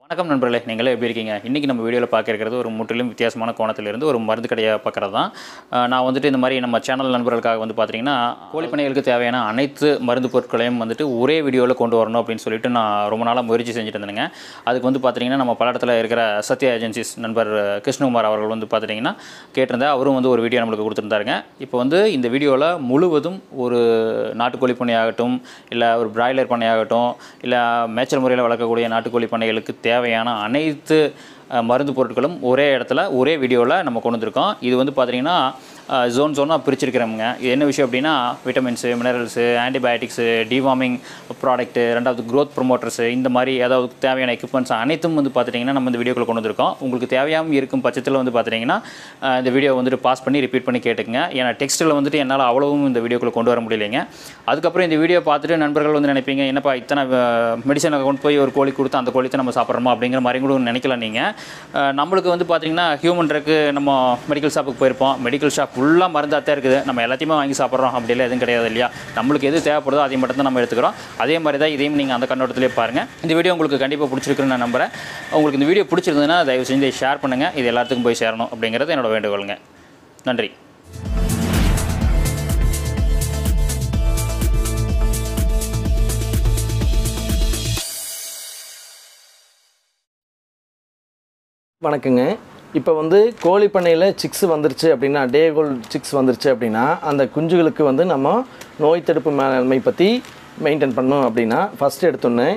வணக்கம் நண்பர்களே நீங்களே எப்படி இருக்கீங்க இன்றைக்கி நம்ம வீடியோவில் பார்க்க இருக்கிறது ஒரு முற்றிலும் வித்தியாசமான கோணத்திலிருந்து ஒரு மருந்து கடையை பார்க்குறது தான் அஹ் நான் வந்துட்டு இந்த மாதிரி நம்ம சேனல் நண்பர்களுக்காக வந்து பார்த்தீங்கன்னா கோழிப்பண்ணைகளுக்கு தேவையான அனைத்து மருந்து பொருட்களையும் வந்துட்டு ஒரே வீடியோவில் கொண்டு வரணும் அப்படின்னு சொல்லிட்டு நான் ரொம்ப நாளாக முயற்சி செஞ்சுட்டு இருந்தேங்க அதுக்கு வந்து பார்த்தீங்கன்னா நம்ம பல்லடத்தில் இருக்கிற சத்யா ஏஜென்சிஸ் நண்பர் கிருஷ்ணகுமார் அவர்கள் வந்து பார்த்துட்டிங்கன்னா கேட்டிருந்தா அவரும் வந்து ஒரு வீடியோ நம்மளுக்கு கொடுத்துருந்தாருங்க இப்போ வந்து இந்த வீடியோவில் முழுவதும் ஒரு நாட்டுக்கோழி பண்ணையாகட்டும் இல்லை ஒரு பிராய்லர் பண்ணையாகட்டும் இல்லை மேய்ச்சல் முறையில் வளர்க்கக்கூடிய நாட்டுக்கோழி பண்ணைகளுக்கு தேவையான அனைத்து அஹ், மருந்து பொருட்களும் ஒரே இடத்துல ஒரே வீடியோவில் நம்ம கொண்டு வந்திருக்கோம் இது வந்து பார்த்தீங்கன்னா ஜோன் ஜோனாக பிரிச்சிருக்கிறோமுங்க இது என்ன விஷயம் அப்படின்னா vitamins minerals antibiotics deworming product ரெண்டாவது growth ப்ரொமோட்டர்ஸு இந்த மாதிரி ஏதாவது தேவையான எக்யூப்மெண்ட்ஸ் அனைத்தும் வந்து பார்த்துட்டிங்கன்னா நம்ம இந்த வீடியோக்குள்ள கொண்டு வந்திருக்கோம் உங்களுக்கு தேவையாகவும் இருக்கும் பட்சத்தில் வந்து பார்த்துட்டிங்கன்னா அஹ், இந்த வீடியோ வந்துட்டு பாஸ் பண்ணி ரிப்பீட் பண்ணி கேட்டுக்கங்க ஏன்னா டெக்ஸ்ட்டில் வந்துட்டு என்னால் அவ்வளவும் இந்த வீடியோக்குள்ள கொண்டு வர முடியலைங்க அதுக்கப்புறம் இந்த வீடியோ பார்த்துட்டு நண்பர்கள் வந்து நினைப்பீங்க என்னப்பா இத்தனை மெடிசனை கொண்டு போய் ஒரு கோழி கொடுத்து அந்த கோழித்தை நம்ம சாப்பிட்றோமா அப்படிங்கிற மாதிரி கூட நினைக்கல நீங்கள் நம்மளுக்கு வந்து பார்த்தீங்கன்னா ஹியூமன் ட்ரக்கு நம்ம மெடிக்கல் ஷாப்புக்கு போயிருப்போம் மெடிக்கல் ஷாப் ஃபுல்லாக மருந்தாக தான் இருக்குது நம்ம எல்லாத்தையுமே வாங்கி சாப்பிட்றோம் அப்படிலாம் எதுவும் கிடையாது இல்லையா நம்மளுக்கு எது தேவைப்படுதோ அதை மட்டும் தான் நம்ம எடுத்துக்கிறோம் அதே மாதிரி தான் இதையும் நீங்கள் அந்த கண்ணோட்டத்திலே பாருங்கள் இந்த வீடியோ உங்களுக்கு கண்டிப்பாக பிடிச்சிருக்குன்னு நான் நம்புறேன் உங்களுக்கு இந்த வீடியோ பிடிச்சிருந்ததுன்னா தயவு செஞ்சு ஷேர் பண்ணுங்கள் இது எல்லாத்துக்கும் போய் சேரணும் அப்படிங்கிறது என்னோட வேண்டுகோளுங்க நன்றி வணக்கங்க இப்போ வந்து கோழி பண்ணையில் சிக்ஸ் வந்துருச்சு அப்படின்னா டே கோல் சிக்ஸ் வந்துருச்சு அப்படின்னா அந்த குஞ்சுகளுக்கு வந்து நம்ம நோய் தடுப்பு மேலாண்மை பற்றி மெயின்டைன் பண்ணோம் அப்படின்னா ஃபஸ்ட் எடுத்தோன்னே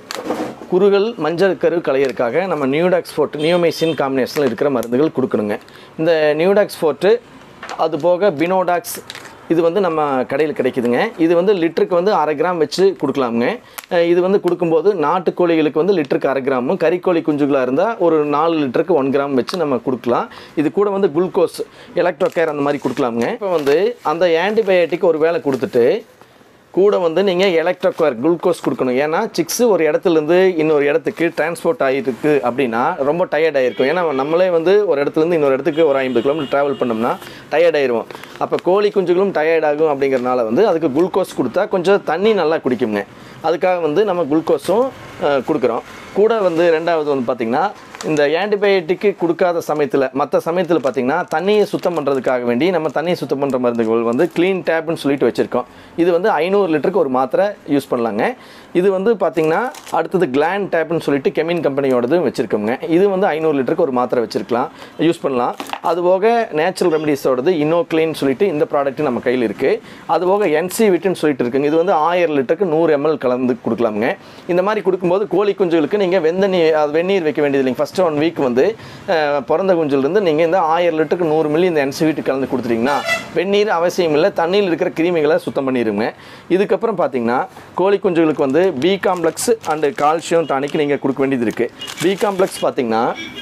குருகள் மஞ்சள் கரு களையறதுக்காக நம்ம நியூடாக்ஸ் ஃபோர்ட் நியோமைசின் காம்பினேஷனில் இருக்கிற மருந்துகள் கொடுக்கணுங்க இந்த நியூடாக்ஸ் ஃபோர்ட்டு அது போக பினோடாக்ஸ் இது வந்து நம்ம கடையில் கிடைக்குதுங்க இது வந்து லிட்டருக்கு வந்து அரை கிராம் வச்சு கொடுக்கலாமுங்க அஹ் இது வந்து கொடுக்கும்போது நாட்டுக்கோழிகளுக்கு வந்து லிட்டருக்கு அரை கிராமும் கறிக்கோழி குஞ்சுகளாக இருந்தால் ஒரு நாலு லிட்டருக்கு ஒன் கிராம் வச்சு நம்ம கொடுக்கலாம் இது கூட வந்து குளுக்கோஸ் எலக்ட்ரோகேர் அந்த மாதிரி கொடுக்கலாமுங்க இப்போ வந்து அந்த ஆன்டிபயோட்டிக் ஒரு வேளை கொடுத்துட்டு கூட வந்து நீங்கள் எலக்ட்ரோகேர் குளுக்கோஸ் கொடுக்கணும் ஏன்னா சிக்ஸு ஒரு இடத்துலேருந்து இன்னொரு இடத்துக்கு டிரான்ஸ்போர்ட் ஆகிருக்கு அப்படின்னா ரொம்ப டயர்ட் ஆகிருக்கும் ஏன்னா நம்மளே வந்து ஒரு இடத்துலேருந்து இன்னொரு இடத்துக்கு ஒரு ஐம்பது கிலோமீட்டர் ட்ராவல் பண்ணோம்னா டயர்ட் ஆயிடுவோம் அப்போ கோழி குஞ்சுகளும் டயர்ட் ஆகும் அப்படிங்கிறனால வந்து அதுக்கு குளுக்கோஸ் கொடுத்தா கொஞ்சம் தண்ணி நல்லா குடிக்குங்க அதுக்காக வந்து நம்ம குளுக்கோஸும் அஹ், கொடுக்குறோம் கூட வந்து ரெண்டாவது வந்து பார்த்திங்கன்னா இந்த ஆன்டிபயோட்டிக்கு கொடுக்காத சமயத்தில் மற்ற சமயத்தில் பார்த்திங்கன்னா தண்ணியை சுத்தம் பண்ணுறதுக்காக வேண்டி நம்ம தண்ணியை சுத்தம் பண்ணுற மருந்துகள் வந்து க்ளீன் டேப்னு சொல்லிட்டு வச்சுருக்கோம் இது வந்து ஐநூறு லிட்டருக்கு ஒரு மாத்திரை யூஸ் பண்ணலாங்க இது வந்து பார்த்திங்கன்னா அடுத்தது கிளாண்ட் டேப்னு சொல்லிட்டு கெமின் கம்பெனியோடது வச்சுருக்கோங்க இது வந்து ஐநூறு லிட்டருக்கு ஒரு மாத்திரை வச்சுருக்கலாம் யூஸ் பண்ணலாம் அது போக நேச்சுரல் ரெமடிஸோடது இன்னோ க்ளீன் சொல்லிட்டு இந்த ப்ராடக்ட் நம்ம கையில் இருக்குது அது போக என்சி விட்டுன்னு சொல்லிட்டு இருக்குங்க இது வந்து ஆயிரம் லிட்டருக்கு நூறு எம்எல் கலந்து கொடுக்கலாமுங்க இந்த மாதிரி கொடுக்கும்போது கோழி குஞ்சுகளுக்கு நீங்கள் வெந்த நீர் அது வெந்நீர் வைக்க வேண்டியது இல்லைங்க ஃபஸ்ட்டு ஒன் வீக் வந்து அஹ், பிறந்த குஞ்சுலேருந்து நீங்கள் இந்த ஆயிரம் லிட்டருக்கு நூறு மில்லி இந்த என்சி வீட்டு கலந்து கொடுத்துட்டீங்கன்னா வெந்நீர் அவசியம் இல்லை தண்ணியில் இருக்கிற கிருமிகளை சுத்தம் பண்ணிடுங்க இதுக்கப்புறம் பார்த்தீங்கன்னா கோழி குஞ்சுகளுக்கு வந்து B complex and calcium tonic நீங்கள் கொடுக்க வேண்டியது இருக்குது பி காம்ப்ளெக்ஸ் பார்த்தீங்கன்னா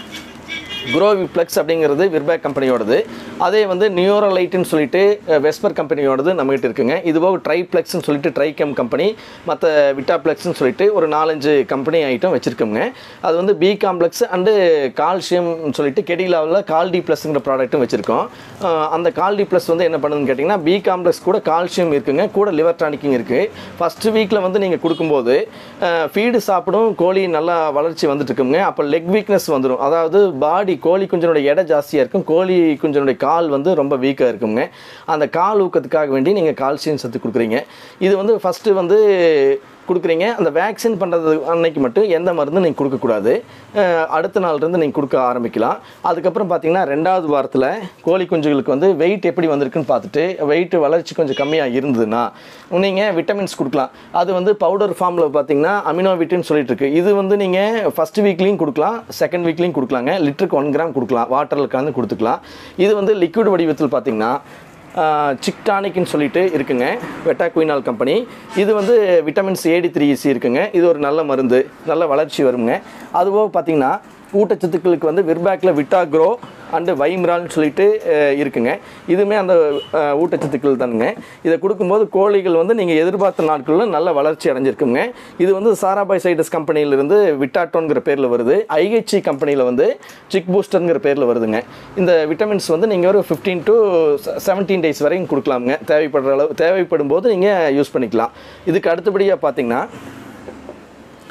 குரோவிப்ளெக்ஸ் அப்படிங்கிறது விர்பேக் கம்பெனியோடது அதே வந்து நியூரோலைட்டுன்னு சொல்லிட்டு அஹ், வெஸ்பர் கம்பெனியோடது நம்மகிட்ட இருக்குங்க இது போக ட்ரைப்ளெக்ஸ்னு சொல்லிட்டு ட்ரைகெம் கம்பெனி மற்ற விட்டாப்ளெக்ஸ்னு சொல்லிட்டு ஒரு நாலஞ்சு கம்பெனி ஐட்டம் வச்சுருக்கோங்க அது வந்து பி காம்ப்ளெக்ஸ் அண்டு கால்சியம் சொல்லிட்டு கெடிலாவில் கால்டி ப்ளஸ்ங்கிற ப்ராடக்ட்டும் வச்சுருக்கோம் அஹ், அந்த கால்டி ப்ளஸ் வந்து என்ன பண்ணுதுன்னு கேட்டிங்கன்னா பி காம்ப்ளெக்ஸ் கூட கால்சியம் இருக்குங்க கூட லிவர் டானிக்கும் இருக்குது ஃபஸ்ட்டு வீக்கில் வந்து நீங்கள் கொடுக்கும்போது ஃபீடு சாப்பிடும் கோழி நல்லா வளர்ச்சி வந்துட்டு இருக்குங்க அப்போ லெக் வீக்னஸ் வந்துடும் அதாவது பாடி கோழி குஞ்சனோட எடை ஜாஸ்தியாக இருக்கும் கோழி குஞ்சனுடைய கால் வந்து ரொம்ப வீக்காக இருக்குங்க அந்த கால் ஊக்கத்துக்காக வேண்டி நீங்கள் கால்சியம் சத்து கொடுக்குறீங்க இது வந்து ஃபஸ்ட்டு வந்து கொடுக்குறீங்க அந்த வேக்சின் பண்ணுறது அன்னைக்கு மட்டும் எந்த மருந்தும் நீங்கள் கொடுக்கக்கூடாது அஹ் அடுத்த நாள்லேருந்து நீங்கள் கொடுக்க ஆரம்பிக்கலாம் அதுக்கப்புறம் பார்த்தீங்கன்னா ரெண்டாவது வாரத்தில் கோழி குஞ்சுகளுக்கு வந்து வெயிட் எப்படி வந்திருக்குன்னு பார்த்துட்டு வெயிட் வளர்ச்சி கொஞ்சம் கம்மியாக இருந்ததுன்னா நீங்கள் விட்டமின்ஸ் கொடுக்கலாம் அது வந்து பவுடர் ஃபார்மில் பார்த்தீங்கன்னா அமினோவிட்டின்னு சொல்லிட்டு இருக்கு இது வந்து நீங்கள் ஃபஸ்ட் வீக்லேயும் கொடுக்கலாம் செகண்ட் வீக்லேயும் கொடுக்கலாங்க லிட்டருக்கு ஒன் கிராம் கொடுக்கலாம் வாட்டரில் கலந்து கொடுத்துக்கலாம் இது வந்து லிக்விட் வடிவத்தில் பார்த்தீங்கன்னா சிக்டானிக்னு சொல்லிட்டு இருக்குங்க வெட்டாக்வினால் கம்பெனி இது வந்து விட்டமின்ஸ் ஏடி த்ரீ சி இருக்குங்க இது ஒரு நல்ல மருந்து நல்ல வளர்ச்சி வருங்க அதுபோக பார்த்தீங்கன்னா ஊட்டச்சத்துக்களுக்கு வந்து விர்பேக்கில் விட்டாக்ரோ அண்டு வைம்ரால்னு சொல்லிட்டு அஹ், இருக்குங்க இதுவுமே அந்த அஹ், ஊட்டச்சத்துக்கள் தானுங்க இதை கொடுக்கும்போது கோழிகள் வந்து நீங்கள் எதிர்பார்த்த நாட்களில் நல்ல வளர்ச்சி அடைஞ்சிருக்குங்க இது வந்து சாராபாய் சைடஸ் கம்பெனியிலிருந்து விட்டாட்டோங்கிற பேரில் வருது ஐஹெச்சி கம்பெனியில் வந்து சிக் பூஸ்டருங்கிற பேரில் வருதுங்க இந்த விட்டமின்ஸ் வந்து நீங்கள் ஒரு ஃபிஃப்டீன் டு செவன்டீன் டேஸ் வரைக்கும் கொடுக்கலாமுங்க தேவைப்படுற அளவு தேவைப்படும் போது நீங்கள் யூஸ் பண்ணிக்கலாம் இதுக்கு அடுத்தபடியாக பார்த்தீங்கன்னா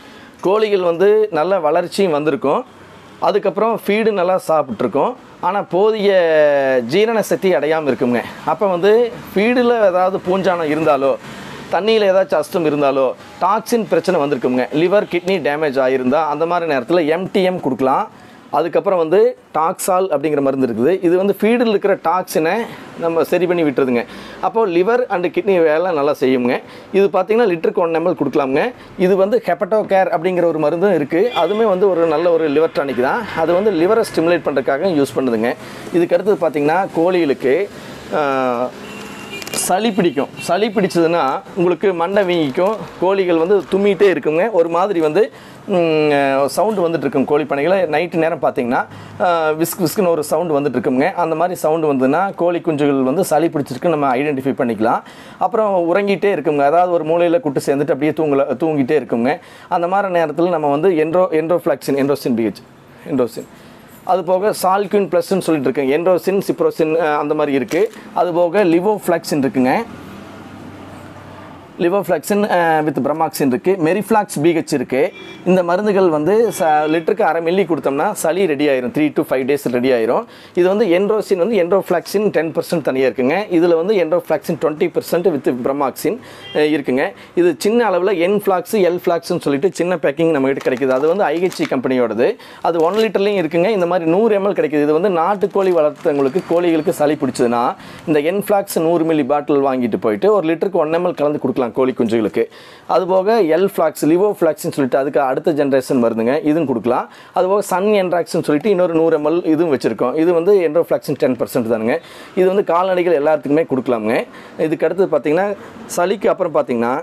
கோழிகள் வந்து நல்ல வளர்ச்சியும் வந்திருக்கும் அதுக்கப்புறம் ஃபீடு நல்லா சாப்பிட்ருக்கோம் ஆனால் போதிய ஜீரண சக்தி அடையாமல் இருக்குங்க அப்போ வந்து ஃபீடில் ஏதாவது பூஞ்சானம் இருந்தாலோ தண்ணியில் ஏதாச்சும் அஸ்டம் இருந்தாலோ டாக்ஸின் பிரச்சனை வந்திருக்குங்க லிவர் கிட்னி டேமேஜ் ஆகியிருந்தால் அந்த மாதிரி நேரத்தில் எம்டிஎம் கொடுக்கலாம் அதுக்கப்புறம் வந்து டாக்ஸால் அப்படிங்கிற மருந்து இருக்குது இது வந்து ஃபீடில் இருக்கிற டாக்ஸினை நம்ம சரி பண்ணி விட்டுருதுங்க அப்போது லிவர் அண்டு கிட்னி வேலை நல்லா செய்யுங்க இது பார்த்தீங்கன்னா லிட்டருக்கு ஒன் எம்எல் கொடுக்கலாமுங்க இது வந்து ஹெப்பட்டோ கேர் அப்படிங்கிற ஒரு மருந்தும் இருக்குது அதுவுமே வந்து ஒரு நல்ல ஒரு லிவர் டானிக் தான் அது வந்து லிவரை ஸ்டிமுலேட் பண்ணுறதுக்காக யூஸ் பண்ணுதுங்க இதுக்கு அடுத்தது பார்த்தீங்கன்னா கோழிகளுக்கு ஆஹ், சளி பிடிக்கும் சளி பிடிச்சதுன்னா உங்களுக்கு மண்டை வீங்கிக்கும் கோழிகள் வந்து தும்மிட்டே இருக்குங்க ஒரு மாதிரி வந்து சவுண்டு வந்துட்டு இருக்கும் கோழி பண்ணைகளை நைட்டு நேரம் பார்த்தீங்கன்னா ஆஹ், விஸ்க் விஸ்க்குன்னு ஒரு சவுண்டு வந்துட்டு இருக்குங்க அந்த மாதிரி சவுண்டு வந்ததுன்னா கோழி குஞ்சுகள் வந்து சளி பிடிச்சிருக்கு நம்ம ஐடென்டிஃபை பண்ணிக்கலாம் அப்புறம் உறங்கிட்டே இருக்குங்க அதாவது ஒரு மூலையில் குட்டு சேர்ந்துட்டு அப்படியே தூங்கல தூங்கிட்டே இருக்குங்க அந்த மாதிரி நேரத்தில் நம்ம வந்து என்ட்ரோ என்ட்ரோஃப்ளாக்சின் என்ட்ரோசின் பிஹெச் என்ட்ரோசின் அது போக சால்கின் ப்ளஸ்ன்னு சொல்லிட்டு இருக்குங்க என்ட்ரோசின் சிப்ரோசின் அஹ், அந்த மாதிரி இருக்குது அது போக லிவோஃப்ளாக்சின் இருக்குங்க லிவோஃப்ளாக்சின் வித் பிரமாக்சின் இருக்குது மெரிஃப்ளாக்ஸ் பிஹெச் இருக்குது இந்த மருந்துகள் வந்து ச லிட்டருக்கு அரை மில்லி கொடுத்தோம்னா சளி ரெடி ஆயிரும் three to five days ready ஆயிரும் இது வந்து என்ட்ரோசின் வந்து என்ட்ரோஃப்ளாக்சின் டென் பர்சன்ட் தனியாக இருக்குங்க இதில் வந்து என்ட்ரோஃப்ளாக்சின் டுவெண்ட்டி பர்சன்ட் வித் பிரமாக்சின் இருக்குங்க இது சின்ன அளவில் என் ஃப்ளாக்ஸ் எல் ஃப்ளாக்ஸ்னு சொல்லிட்டு சின்ன பேக்கிங் நம்மகிட்ட கிடைக்குது அது வந்து ஐஹெச்சி கம்பெனியோடது அது ஒன் லிட்டர்லையும் இருக்குங்க இந்த மாதிரி நூறு எம்எல் கிடைக்குது இது வந்து நாட்டுக்கோழி வளர்த்தவங்களுக்கு கோழிகளுக்கு சளி பிடிச்சதுன்னா இந்த என் ஃப்ளாக்ஸ் நூறு மில்லி பாட்டில் வாங்கிட்டு போயிட்டு ஒரு லிட்டருக்கு ஒன் எம்எல் கலந்து கொடுக்கலாம் கோழி குஞ்சுகளுக்கு அதுபோக எல் ஃப்ளாக்ஸ் லிவோ ஃப்ளாக்ஸ்னு சொல்லிட்டு அதுக்கு அடுத்த ஜென்ரேஷன் வருதுங்க இதுவும் கொடுக்கலாம் அதுபோக சன் என்ட்ராக்ஸ்னு சொல்லிட்டு இன்னொரு நூறு எம்எல் இதுவும் வச்சுருக்கோம் இது வந்து என்ட்ரோஃப்ளாக்சின் டென் பர்சன்ட் தானுங்க இது வந்து கால்நடைகள் எல்லாத்துக்குமே கொடுக்கலாமுங்க இதுக்கு அடுத்தது பார்த்தீங்கன்னா சளிக்கு அப்புறம் பார்த்தீங்கன்னா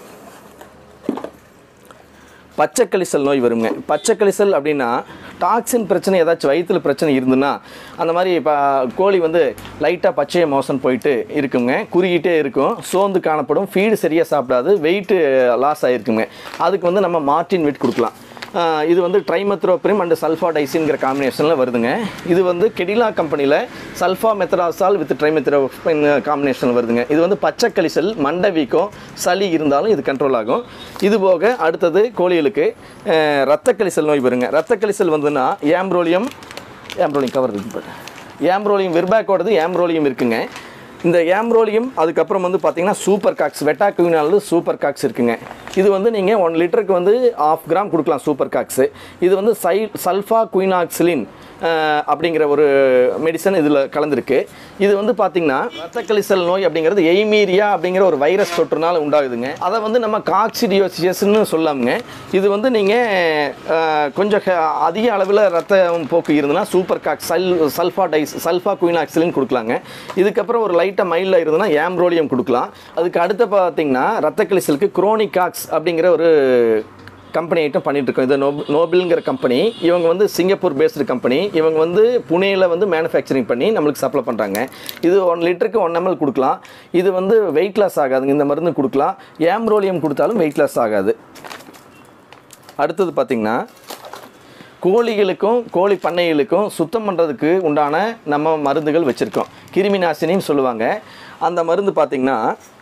பச்சைக்கழிசல் நோய் வருங்க பச்சைக்கழிசல் அப்படின்னா டாக்ஸின் பிரச்சனை ஏதாச்சும் வயிற்றுல பிரச்சனை இருந்துன்னா அந்த மாதிரி இப்போ கோழி வந்து லைட்டாக பச்சையை மோசம் போயிட்டு இருக்குங்க குறுகிட்டே இருக்கும் சோர்ந்து காணப்படும் ஃபீடு சரியாக சாப்பிடாது வெயிட்டு லாஸ் ஆகிருக்குங்க அதுக்கு வந்து நம்ம மார்டின் வெயிட் கொடுக்கலாம் ஆஹ் இது வந்து ட்ரைமெத்ரோப்ரிம் அண்ட் சல்ஃபாடைசின்ங்கிற காம்பினேஷனில் வருதுங்க இது வந்து கெடிலா கம்பெனியில் சல்ஃபா மெத்தராசால் வித் ட்ரைமெத்ரோப்ரின் காம்பினேஷன் வருதுங்க இது வந்து பச்சை கழிசல் மண்டை வீக்கம் சளி இருந்தாலும் இது கண்ட்ரோல் ஆகும் இது போக அடுத்தது கோழிகளுக்கு ஆஹ் ரத்த கழிசல் நோய் வருங்க ரத்த கழிசல் வந்துன்னா ஏம்ப்ரோலியம் ஏம்ப்ரோலியம் கவர் இருக்கு பாரு. ஏம்ப்ரோலியம் விர்பேக்கோடது ஏம்ப்ரோலியம் இருக்குங்க இந்த ஏம்ரோலியம் அதுக்கப்புறம் வந்து பார்த்தீங்கன்னா சூப்பர் காக்ஸ் வெட்டா குயினாலு சூப்பர் காக்ஸ் இருக்குங்க இது வந்து நீங்கள் ஒன் லிட்டருக்கு வந்து ஆஃப் கிராம் கொடுக்கலாம் சூப்பர் காக்ஸு இது வந்து சை சல்ஃபா குயினாக்சிலின் அப்படிங்கிற ஒரு மெடிசன் இதில் கலந்துருக்கு இது வந்து பார்த்தீங்கன்னா ரத்த கழிசல் நோய் அப்படிங்கிறது எய்மீரியா அப்படிங்கிற ஒரு வைரஸ் தொற்றுனால உண்டாகுதுங்க அதை வந்து நம்ம காக்சிடியோசியஸ்னு சொல்லாமுங்க இது வந்து நீங்கள் கொஞ்சம் ஹ- அதிக அளவில் ரத்த போக்கு இருந்ததுன்னா சூப்பர் காக் சல் சல்ஃபா டைஸ் சல்ஃபா குயினாக்சிலின் கொடுக்கலாங்க இதுக்கப்புறம் ஒரு லைட்டாக மைல்டாக இருந்ததுன்னா ஏம்ரோலியம் கொடுக்கலாம் அதுக்கு அடுத்து பார்த்தீங்கன்னா ரத்த கழிசலுக்கு குரோனிகாக்ஸ் அப்படிங்கிற ஒரு கம்பெனி ஐட்டம் பண்ணிட்டு இருக்கோம் இது நோப் நோபிள்ங்கிற கம்பெனி இவங்க வந்து சிங்கப்பூர் பேஸ்டு கம்பெனி இவங்க வந்து புனேயில் வந்து மேனுஃபேக்சரிங் பண்ணி நம்மளுக்கு சப்ளை பண்ணுறாங்க இது ஒன் லிட்டருக்கு ஒன் எம்எல் கொடுக்கலாம் இது வந்து வெயிட் லாஸ் ஆகாதுங்க இந்த மருந்து கொடுக்கலாம் ஏம்ரோலியம் கொடுத்தாலும் வெயிட் லாஸ் ஆகாது அடுத்தது பார்த்திங்கன்னா கோழிகளுக்கும் கோழி பண்ணைகளுக்கும் சுத்தம் பண்ணுறதுக்கு உண்டான நம்ம மருந்துகள் வச்சுருக்கோம் கிருமி நாசினின்னு சொல்லுவாங்க அந்த மருந்து பார்த்திங்கன்னா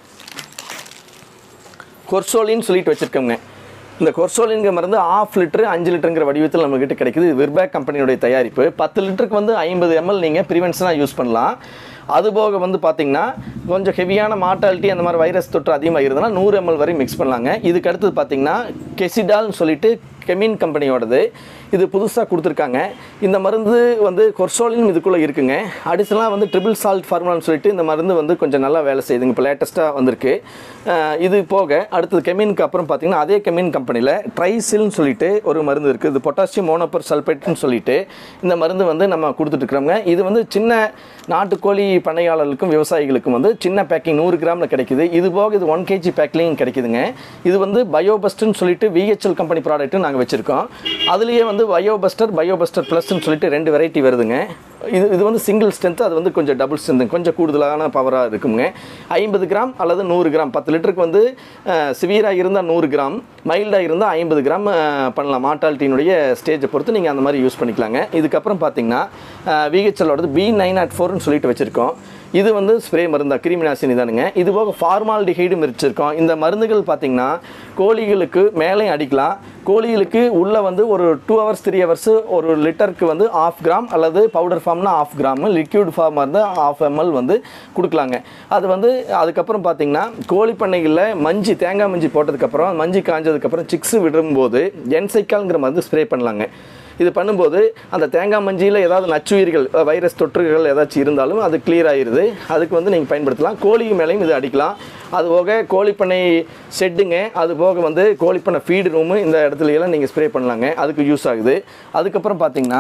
கொர்சோலின்னு சொல்லிட்டு வச்சுருக்கோங்க இந்த கொர்சோலின்கிற மருந்து ஆஃப் லிட்டரு அஞ்சு லிட்டருங்கிற வடிவத்தில் நம்மக்கிட்ட கிடைக்குது இது விர்பேக் கம்பெனியுடைய தயாரிப்பு பத்து லிட்டருக்கு வந்து ஐம்பது எம்எல் நீங்கள் ப்ரிவென்ஷனாக யூஸ் பண்ணலாம் அதுபோக வந்து பார்த்தீங்கன்னா கொஞ்சம் ஹெவியான மார்ட்டாலிட்டி அந்த மாதிரி வைரஸ் தொற்று அதிகமாக இருந்ததுன்னா நூறு எம்எல் வரை மிக்ஸ் பண்ணலாங்க இதுக்கு அடுத்தது பார்த்தீங்கன்னா கெசிடால்னு சொல்லிட்டு கெமின் கம்பெனியோடது இது புதுசாக கொடுத்துருக்காங்க இந்த மருந்து வந்து கொர்சோலின் இதுக்குள்ளே இருக்குங்க அடிஷனலாக வந்து ட்ரிபிள் சால்ட் ஃபார்முலான்னு சொல்லிட்டு இந்த மருந்து வந்து கொஞ்சம் நல்லா வேலை செய்யுதுங்க இப்போ லேட்டஸ்ட்டாக வந்திருக்கு அஹ் இது போக அடுத்தது கெமினுக்கு அப்புறம் பார்த்தீங்கன்னா அதே கெமின் கம்பெனியில் ட்ரைசில்னு சொல்லிட்டு ஒரு மருந்து இருக்குது இது பொட்டாசியம் மோனோப்பர் சல்பேட்னு சொல்லிட்டு இந்த மருந்து வந்து நம்ம கொடுத்துட்ருக்குறோங்க இது வந்து சின்ன நாட்டுக்கோழி பண்ணையாளர்களுக்கும் விவசாயிகளுக்கும் வந்து சின்ன பேக்கிங் நூறு கிராமில் கிடைக்குது இது போக இது ஒன் கேஜி பேக்லையும் கிடைக்குதுங்க இது வந்து பயோபஸ்ட்னு சொல்லிட்டு விஹெச்எல் கம்பெனி ப்ராடக்ட்டு நாங்கள் வச்சுருக்கோம் அதுலேயே வந்து பயோபஸ்டர் பயோபஸ்டர் ப்ளஸ்ன்னு சொல்லிட்டு ரெண்டு வெரைட்டி வருதுங்க இது இது வந்து சிங்கிள் ஸ்ட்ரென்த் அது வந்து கொஞ்சம் டபுள் ஸ்ட்ரென்த் கொஞ்சம் கூடுதலான பவராக இருக்குங்க ஐம்பது கிராம் அல்லது நூறு கிராம் பத்து லிட்டருக்கு வந்து சிவியராக இருந்தால் நூறு கிராம் மைல்டாக இருந்தால் ஐம்பது கிராம் அஹ், பண்ணலாம் மார்ட்டாலிட்டியினுடைய ஸ்டேஜை பொறுத்து நீங்கள் அந்த மாதிரி யூஸ் பண்ணிக்கலாங்க இதுக்கப்புறம் பார்த்தீங்கன்னா விஹெச்எல்லோடது பி நைன் அட் ஃபோர்னு சொல்லிட்டு வச்சுருக்கோம் இது வந்து ஸ்ப்ரே மருந்தா கிருமி நாசினி தானுங்க இது போக ஃபார்மால்டிஹைடும் வச்சுருக்கோம் இந்த மருந்துகள் பார்த்திங்கன்னா கோழிகளுக்கு மேலேயும் அடிக்கலாம் கோழிகளுக்கு உள்ளே வந்து ஒரு டூ ஹவர்ஸ் த்ரீ ஹவர்ஸ் ஒரு லிட்டருக்கு வந்து ஆஃப் கிராம் அல்லது பவுடர் ஃபார்ம்னா ஆஃப் கிராம் லிக்யூட் ஃபார்மாக இருந்தால் ஆஃப் எம்எல் வந்து கொடுக்கலாங்க அது வந்து அதுக்கப்புறம் பார்த்தீங்கன்னா கோழி பண்ணைகளில் மஞ்சி தேங்காய் மஞ்சி போட்டதுக்கப்புறம் மஞ்சி காஞ்சதுக்கப்புறம் சிக்ஸ் விடும்போது என்சைக்கால்ங்கிற மருந்து ஸ்ப்ரே பண்ணலாங்க இது பண்ணும்போது அந்த தேங்காய் மஞ்சியில் ஏதாவது நச்சுயிர்கள் அஹ், வைரஸ் தொற்றுகள் ஏதாச்சும் இருந்தாலும் அது கிளியர் ஆயிருது அதுக்கு வந்து நீங்கள் பயன்படுத்தலாம் கோழி மேலேயும் இது அடிக்கலாம் அது போக கோழிப்பண்ணை ஷெட்டுங்க அது போக வந்து கோழிப்பண்ணை ஃபீடு ரூமு இந்த இடத்துல எல்லாம் நீங்கள் ஸ்ப்ரே பண்ணலாங்க அதுக்கு யூஸ் ஆகுது அதுக்கப்புறம் பார்த்தீங்கன்னா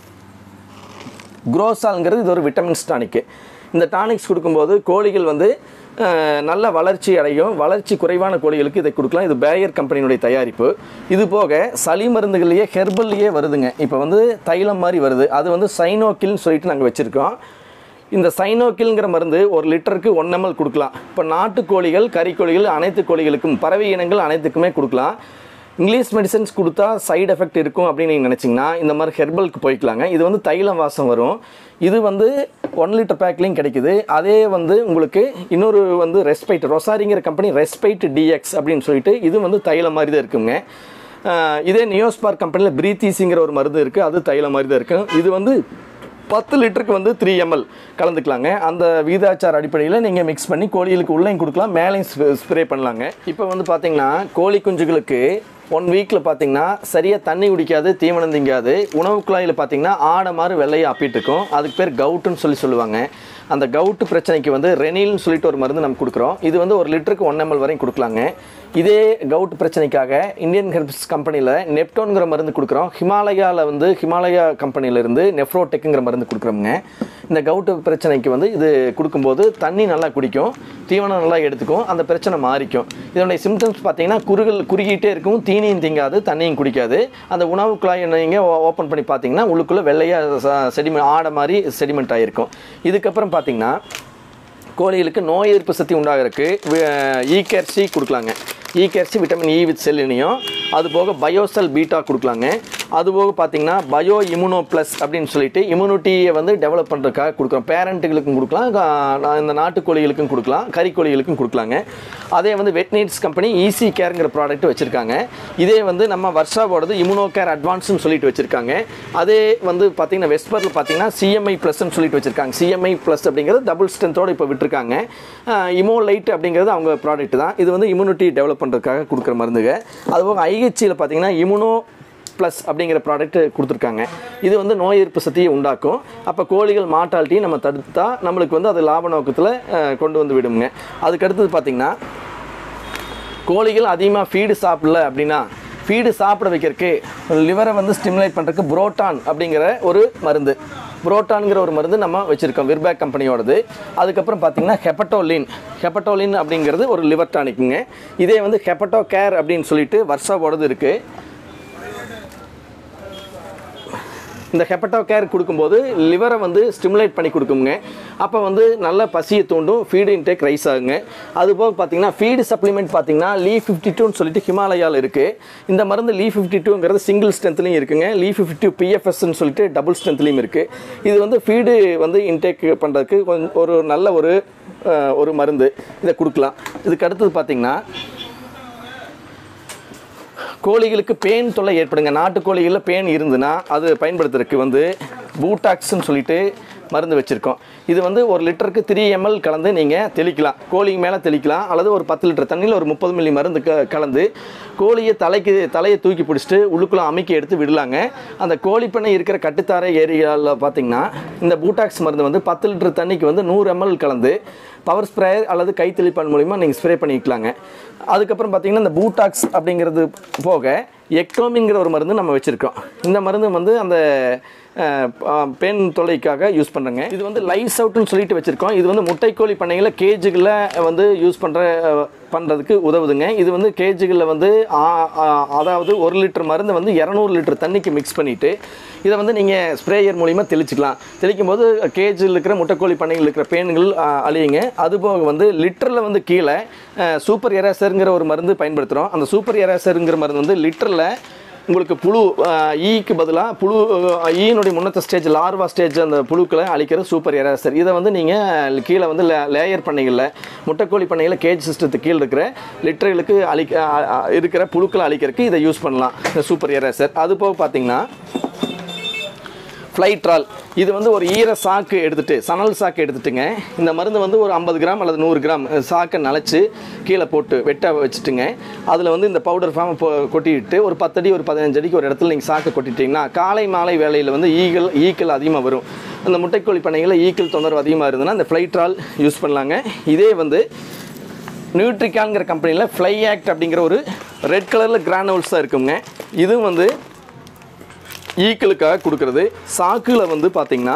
குரோசால்ங்கிறது இது ஒரு விட்டமின்ஸ் டானிக்கு இந்த டானிக்ஸ் கொடுக்கும்போது கோழிகள் வந்து அஹ், நல்ல வளர்ச்சி அடையும் வளர்ச்சி குறைவான கோழிகளுக்கு இதை கொடுக்கலாம் இது பேயர் கம்பெனியினுடைய தயாரிப்பு இது போக சளி மருந்துகள்லேயே ஹெர்பல்லையே வருதுங்க இப்போ வந்து தைலம் மாதிரி வருது அது வந்து சைனோக்கில்னு சொல்லிட்டு நாங்கள் வச்சுருக்கோம் இந்த சைனோக்கில்ங்கிற மருந்து ஒரு லிட்டருக்கு ஒன் எம்எல் கொடுக்கலாம் இப்போ நாட்டுக்கோழிகள் கறிக்கோழிகள் அனைத்து கோழிகளுக்கும் பறவை இனங்கள் அனைத்துக்குமே கொடுக்கலாம் இங்கிலீஷ் மெடிசன்ஸ் கொடுத்தா சைடு எஃபெக்ட் இருக்கும் அப்படின்னு நீங்கள் நினச்சிங்கன்னா இந்த மாதிரி ஹெர்பலுக்கு போய்க்கலாங்க இது வந்து தைலம் வாசம் வரும் இது வந்து ஒன் லிட்டர் பேக்லேயும் கிடைக்குது அதே வந்து உங்களுக்கு இன்னொரு வந்து ரெஸ்பைட் ரொசாரிங்கிற கம்பெனி ரெஸ்பைட் டிஎக்ஸ் அப்படின்னு சொல்லிட்டு இது வந்து தைலம் மாதிரி தான் இருக்குங்க ஆஹ் இதே நியோஸ்பார் கம்பெனியில் பிரீத்தீசிங்கிற ஒரு மருந்து இருக்குது அது தைலம் மாதிரி தான் இருக்கும் இது வந்து பத்து லிட்டருக்கு வந்து த்ரீ எம்எல் கலந்துக்கலாங்க அந்த விகிதாச்சார அடிப்படையில் நீங்கள் மிக்ஸ் பண்ணி கோழிகளுக்கு உள்ளேயும் கொடுக்கலாம் மேலேயும் ஸ்ப்ரே பண்ணலாங்க இப்போ வந்து பார்த்தீங்கன்னா கோழி குஞ்சுகளுக்கு ஒன் வீக்கில் பார்த்தீங்கன்னா சரியாக தண்ணி குடிக்காது தீவனம் திங்காது உணவு குழாயில் பார்த்தீங்கன்னா ஆடை மாதிரி வெள்ளையை அப்பிட்டு இருக்கும் அதுக்கு பேர் கவுட்டுன்னு சொல்லி சொல்லுவாங்க அந்த கவுட்டு பிரச்சனைக்கு வந்து ரெனில்னு சொல்லிட்டு ஒரு மருந்து நம்ம கொடுக்குறோம் இது வந்து ஒரு லிட்டருக்கு ஒன் எம்எல் வரையும் கொடுக்கலாங்க இதே கவுட் பிரச்சனைக்காக இந்தியன் ஹெர்ப்ஸ் கம்பெனியில் நெப்டோன்கிற மருந்து கொடுக்குறோம் ஹிமாலயாவில் வந்து ஹிமாலயா கம்பெனியிலேருந்து நெஃப்ரோடெக்குங்கிற மருந்து கொடுக்குறோங்க இந்த கவுட்டு பிரச்சனைக்கு வந்து இது கொடுக்கும்போது தண்ணி நல்லா குடிக்கும் தீவனம் நல்லா எடுத்துக்கும் அந்த பிரச்சனை மாறிக்கும் இதனுடைய சிம்டம்ஸ் பார்த்தீங்கன்னா குறுகல் குறுகிட்டே இருக்கும் தீனியும் திங்காது தண்ணியும் குடிக்காது அந்த உணவு குழாயை நீங்கள் ஓப்பன் பண்ணி பார்த்தீங்கன்னா உள்ளுக்குள்ளே வெள்ளையாக செடிமெண்ட் ஆடை மாதிரி செடிமெண்ட் ஆகிருக்கும் இதுக்கப்புறம் பார்த்தீங்கன்னா கோழிகளுக்கு நோய் எதிர்ப்பு சக்தி உண்டாகிறதுக்கு ஈகேர்சி கொடுக்கலாங்க ஈகேர்சி விட்டமின் இ வித் செல்லினியும் அது போக பயோசெல் பீட்டா கொடுக்கலாங்க அது போக பார்த்தீங்கன்னா பயோ இம்யூனோ ப்ளஸ் அப்படின்னு சொல்லிட்டு இம்யூனிட்டியை வந்து டெவலப் பண்ணுறதுக்காக கொடுக்குறோம் பேரண்ட்டுகளுக்கும் கொடுக்கலாம் கா- நான் இந்த நாட்டுக்கோழிகளுக்கும் கொடுக்கலாம் கறிக்கோழிகளுக்கும் கொடுக்கலாங்க அதே வந்து வெட்நீட்ஸ் கம்பெனி ஈஸி கேருங்கிற ப்ராடக்ட் வச்சுருக்காங்க இதே வந்து நம்ம வர்ஷாவோடது இம்யூனோ கேர் அட்வான்ஸ்னு சொல்லிட்டு வச்சுருக்காங்க அதே வந்து பார்த்தீங்கன்னா வெஸ்பரில் பார்த்தீங்கன்னா சிஎம்ஐ ப்ளஸ்ன்னு சொல்லிட்டு வச்சுருக்காங்க சிஎம்ஐ ப்ளஸ் அப்படிங்கிறது டபுள் ஸ்ட்ரென்த்தோடு இப்போ விட்டுருக்காங்க இமோ லைட் அப்படிங்கிறது அவங்க ப்ராடக்ட் தான் இது வந்து இம்யூனிட்டி டெவலப் பண்ணுறதுக்காக கொடுக்குற மருந்துங்க அதுபோக ஐஹெச்சியில் பார்த்தீங்கன்னா இம்யூனோ ப்ளஸ் அப்படிங்கிற ப்ராடக்ட் கொடுத்துருக்காங்க இது வந்து நோய் எதிர்ப்பு சக்தியை உண்டாக்கும் அப்போ கோழிகள் மாட்டாலிட்டியும் நம்ம தடுத்தா நம்மளுக்கு வந்து அது லாப நோக்கத்தில் அஹ், கொண்டு வந்து விடுங்க அதுக்கு அடுத்தது பார்த்தீங்கன்னா கோழிகள் அதிகமாக ஃபீடு சாப்பிடல அப்படின்னா ஃபீடு சாப்பிட வைக்கிறதுக்கு லிவரை வந்து ஸ்டிமுலேட் பண்ணுறதுக்கு புரோட்டான் அப்படிங்கிற ஒரு மருந்து புரோட்டான்ங்கிற ஒரு மருந்து நம்ம வச்சுருக்கோம் விர்பேக் கம்பெனியோடது அதுக்கப்புறம் பார்த்தீங்கன்னா ஹெப்பட்டோலின் ஹெப்பட்டோலின் அப்படிங்கிறது ஒரு லிவர் டானிக்குங்க இதே வந்து ஹெப்பட்டோ கேர் அப்படின்னு சொல்லிட்டு வர்ஷாவோடது இருக்குது இந்த ஹெப்பட்டோ கேர் கொடுக்கும்போது லிவரை வந்து ஸ்டிமுலேட் பண்ணி கொடுக்குங்க அப்போ வந்து நல்ல பசியை தூண்டும் ஃபீடு இன்டேக் ரைஸ் ஆகுங்க அதுபோக பார்த்தீங்கன்னா ஃபீடு சப்ளிமெண்ட் பார்த்தீங்கன்னா லீ ஃபிஃப்டி டூன்னு சொல்லிட்டு ஹிமாலயாவில் இருக்குது இந்த மருந்து லீ ஃபிஃப்டி டூங்கிறது சிங்கிள் ஸ்ட்ரென்த்லையும் இருக்குங்க லீ ஃபிஃப்டி டூ பிஎஃப்எஸ்ன்னு சொல்லிட்டு டபுள் ஸ்ட்ரென்த்லையும் இருக்குது இது வந்து ஃபீடு வந்து இன்டேக் பண்ணுறதுக்கு கொஞ்சம் ஒரு நல்ல ஒரு அஹ், ஒரு மருந்து இதை கொடுக்கலாம் இதுக்கு அடுத்தது பார்த்தீங்கன்னா கோழிகளுக்கு பேன் தொல்லை ஏற்படுங்க நாட்டுக்கோழிகளில் பேன் இருந்துன்னா அது பயன்படுத்துறதுக்கு வந்து பூட்டாக்ஸ்ன்னு சொல்லிட்டு மருந்து வச்சுருக்கோம் இது வந்து ஒரு லிட்டருக்கு த்ரீ எம்எல் கலந்து நீங்கள் தெளிக்கலாம் கோழிக்கு மேலே தெளிக்கலாம் அல்லது ஒரு பத்து லிட்டர் தண்ணியில் ஒரு முப்பது மில்லி மருந்து க கலந்து கோழியை தலைக்கு தலையை தூக்கி பிடிச்சிட்டு உள்ளுக்குள்ளே அமைக்கி எடுத்து விடலாங்க அந்த கோழிப்பண்ணை இருக்கிற கட்டுத்தாரை ஏரியாவில் பார்த்தீங்கன்னா இந்த பூட்டாக்ஸ் மருந்து வந்து பத்து லிட்டர் தண்ணிக்கு வந்து நூறு எம்எல் கலந்து பவர் ஸ்ப்ரேயர் அல்லது கை தெளிப்பான் மூலிமா நீங்கள் ஸ்ப்ரே பண்ணிக்கலாங்க அதுக்கப்புறம் பார்த்தீங்கன்னா இந்த பூட்டாக்ஸ் அப்படிங்கிறது போக எக்டோமிங்கிற ஒரு மருந்து நம்ம வச்சுருக்கோம் இந்த மருந்து வந்து அந்த அஹ், ப- பெண் தொல்லைக்காக யூஸ் பண்ணுறேங்க இது வந்து லைஸ் அவுட்னு சொல்லிட்டு வச்சுருக்கோம் இது வந்து முட்டைக்கோழி பண்ணைகளில் கேஜுகளில் வந்து யூஸ் பண்ணுற பண்ணுறதுக்கு உதவுதுங்க இது வந்து கேஜுகளில் வந்து ஆ- ஆ- அதாவது ஒரு லிட்டர் மருந்து வந்து இரநூறு லிட்டர் தண்ணிக்கு மிக்ஸ் பண்ணிவிட்டு இதை வந்து நீங்கள் ஸ்ப்ரேயர் மூலிமா தெளிச்சுக்கலாம் தெளிக்கும் போது கேஜில் இருக்கிற முட்டைக்கோழி பண்ணைகள் இருக்கிற பேன்கள் ஆ, அழியுங்க அதுபோக வந்து லிட்டரில் வந்து கீழே சூப்பர் எரேசருங்கிற ஒரு மருந்து பயன்படுத்துகிறோம் அந்த சூப்பர் எரேசருங்கிற மருந்து வந்து லிட்டரில் உங்களுக்கு புழு அஹ், ஈக்கு பதிலாக புழு அஹ், ஈயினுடைய முன்னத்த ஸ்டேஜ் லார்வா ஸ்டேஜ் அந்த புழுக்களை அழிக்கிற சூப்பர் எராசர் இதை வந்து நீங்கள் கீழே வந்து லேயர் பண்ணைகளில் முட்டைக்கோழி பண்ணைகளில் கேஜ் சிஸ்டத்துக்கு கீழே இருக்கிற லிட்டர்களுக்கு அழிக்க அ- அ- இருக்கிற புழுக்களை அழிக்கிறதுக்கு இதை யூஸ் பண்ணலாம் இந்த சூப்பர் எராசர் அது போக பார்த்தீங்கன்னா ஃப்ளைட்ரால் இது வந்து ஒரு ஈர சாக்கு எடுத்துட்டு சணல் சாக்கு எடுத்துட்டுங்க இந்த மருந்து வந்து ஒரு ஐம்பது கிராம் அல்லது நூறு கிராம் அஹ், சாக்கை நனைச்சு கீழே போட்டு வெட்ட வச்சுட்டுங்க அதில் வந்து இந்த பவுடர் ஃபார்ம் கொட்டிட்டு ஒரு பத்தடி ஒரு பதினஞ்சு அடிக்கு ஒரு இடத்துல நீங்கள் சாக்கை கொட்டிட்டீங்கன்னா காலை மாலை வேளையில் வந்து ஈகள் ஈக்கள் அதிகமாக வரும் அந்த முட்டைக்கோழி பண்ணைகளில் ஈக்கள் தொந்தரவு அதிகமாக இருந்ததுன்னா இந்த ஃப்ளைட்ரால் யூஸ் பண்ணலாங்க இதே வந்து நியூட்ரிகான்ங்கிற கம்பெனியில் ஃப்ளை ஆக்ட் அப்படிங்கிற ஒரு ரெட் கலரில் கிரானவுல்ஸ் தான் இருக்குங்க இதுவும் வந்து ஈக்களுக்காக கொடுக்குறது சாக்கில் வந்து பார்த்தீங்கன்னா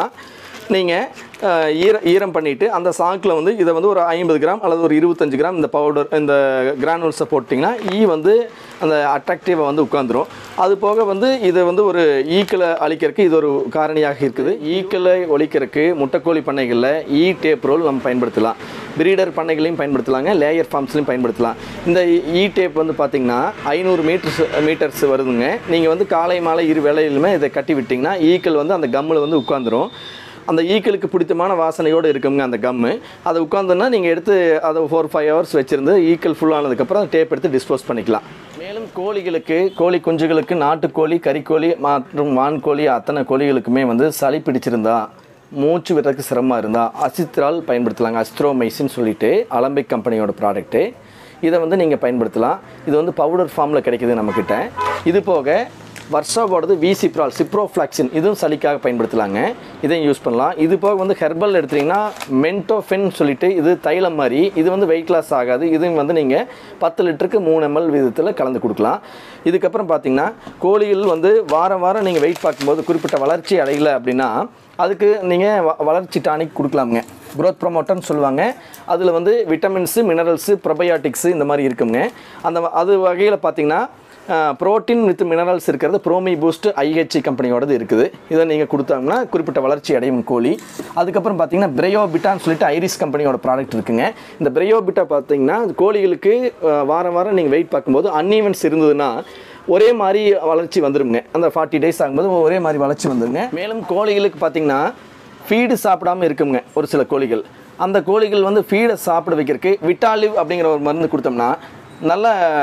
நீங்கள் ஈர ஈரம் பண்ணிவிட்டு அந்த சாக்கில் வந்து இதை வந்து ஒரு ஐம்பது கிராம் அல்லது ஒரு இருபத்தஞ்சு கிராம் இந்த பவுடர் இந்த கிரானுல்ஸை போட்டிங்கன்னா ஈ வந்து அந்த அட்ராக்டிவாக வந்து உட்காந்துரும் அது போக வந்து இது வந்து ஒரு ஈக்களை அழிக்கிறதுக்கு இது ஒரு காரணியாக இருக்குது ஈக்களை ஒழிக்கிறதுக்கு முட்டைக்கோழி பண்ணைகளில் ஈ டேப் ரோல் நம்ம பயன்படுத்தலாம் பிரீடர் பண்ணைகளையும் பயன்படுத்தலாங்க லேயர் ஃபார்ம்ஸ்லையும் பயன்படுத்தலாம் இந்த இ டேப் வந்து பார்த்தீங்கன்னா ஐநூறு மீட்டர்ஸ் மீட்டர்ஸ் வருதுங்க நீங்கள் வந்து காலை மாலை இரு வேளையிலுமே இதை கட்டி விட்டிங்கன்னா ஈக்கள் வந்து அந்த கம்மில் வந்து உட்காந்துரும் அந்த ஈக்களுக்கு பிடித்தமான வாசனையோடு இருக்குங்க அந்த கம்மு அதை உட்காந்தோன்னா நீங்கள் எடுத்து அதை ஃபோர் ஃபைவ் ஹவர்ஸ் வச்சுருந்து ஈக்கள் ஃபுல்லானதுக்கப்புறம் அந்த டேப் எடுத்து டிஸ்போஸ் பண்ணிக்கலாம் மேலும் கோழிகளுக்கு கோழி குஞ்சுகளுக்கு நாட்டுக்கோழி கறிக்கோழி மற்றும் வான்கோழி அத்தனை கோழிகளுக்குமே வந்து சளி பிடிச்சிருந்தா மூச்சு விடுறதுக்கு சிரமமாக இருந்தால் அசித்ரால் பயன்படுத்தலாங்க அஸ்ட்ரோமைசின்னு சொல்லிட்டு அலம்பிக் கம்பெனியோட ப்ராடக்ட்டு இதை வந்து நீங்கள் பயன்படுத்தலாம் இது வந்து பவுடர் ஃபார்மில் கிடைக்குது நம்மக்கிட்ட இது போக வர்ஷாவோடது விசிப்ரால் சிப்ரோஃப்ளாக்சின் இதுவும் சளிக்காக பயன்படுத்தலாங்க இதையும் யூஸ் பண்ணலாம் இது போக வந்து ஹெர்பல் எடுத்தீங்கன்னா மென்டோஃபென் சொல்லிட்டு இது தைலம் மாதிரி இது வந்து வெயிட் லாஸ் ஆகாது இதுவும் வந்து நீங்கள் பத்து லிட்டருக்கு மூணு எம்எல் விதத்தில் கலந்து கொடுக்கலாம் இதுக்கப்புறம் பார்த்தீங்கன்னா கோழிகள் வந்து வாரம் வாரம் நீங்கள் வெயிட் பார்க்கும்போது குறிப்பிட்ட வளர்ச்சி அடையலை அப்படின்னா அதுக்கு நீங்கள் வ வளர்ச்சி டானிக் கொடுக்கலாமுங்க growth ப்ரொமோட்டர்னு சொல்லுவாங்க அதில் வந்து விட்டமின்ஸு மினரல்ஸு ப்ரொபயாட்டிக்ஸு இந்த மாதிரி இருக்குங்க அந்த வ- அது வகையில் பார்த்தீங்கன்னா புரோட்டீன் வித் மினரல்ஸ் இருக்கிறது ப்ரோமி பூஸ்ட் ஐஹெச்சி கம்பெனியோடது இருக்குது இதை நீங்கள் கொடுத்தாங்கன்னா குறிப்பிட்ட வளர்ச்சி அடையும் கோழி அதுக்கப்புறம் பார்த்தீங்கன்னா பிரையோபிட்டான்னு சொல்லிட்டு ஐரிஸ் கம்பெனியோட ப்ராடக்ட் இருக்குங்க இந்த பிரையோபிட்டா பார்த்தீங்கன்னா கோழிகளுக்கு அஹ், வாரம் வாரம் நீங்கள் வெயிட் பார்க்கும்போது அன்ஈவன்ஸ் இருந்ததுன்னா ஒரே மாதிரி வளர்ச்சி வந்துருங்க அந்த ஃபார்ட்டி டேஸ் ஆகும்போது ஒரே மாதிரி வளர்ச்சி வந்துருங்க மேலும் கோழிகளுக்கு பார்த்தீங்கன்னா ஃபீடு சாப்பிடாம இருக்குங்க ஒரு சில கோழிகள் அந்த கோழிகள் வந்து ஃபீடை சாப்பிட வைக்கிறதுக்கு விட்டாலிவ் அப்படிங்கிற ஒரு மருந்து கொடுத்தோம்னா நல்ல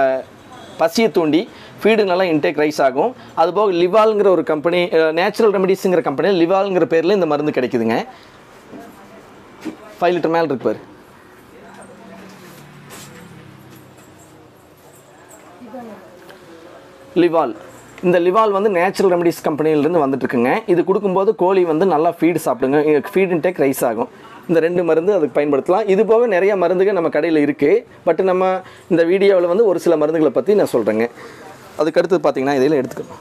பசியை தூண்டி ஃபீடு நல்லா இன்டேக் ரைஸ் ஆகும் அதுபோக லிவால்ங்கிற ஒரு கம்பெனி நேச்சுரல் ரெமடிஸுங்கிற கம்பெனியில் லிவால்ங்கிற பேரில் இந்த மருந்து கிடைக்குதுங்க ஃபைவ் லிட்டர் மேலே இருக்கு பாரு லிவால் இந்த லிவால் வந்து நேச்சுரல் ரெமடிஸ் கம்பெனிலேருந்து வந்துட்டு இருக்குங்க இது கொடுக்கும்போது கோழி வந்து நல்லா ஃபீடு சாப்பிடுங்க ஃபீட் இன்டேக் ரைஸ் ஆகும் இந்த ரெண்டு மருந்து அதுக்கு பயன்படுத்தலாம் இது போக நிறைய மருந்துகள் நம்ம கடையில் இருக்குது பட் நம்ம இந்த வீடியோவில் வந்து ஒரு சில மருந்துகளை பற்றி நான் சொல்கிறேங்க அதுக்கு அடுத்து பார்த்தீங்கன்னா இதில் எடுத்துக்கணும்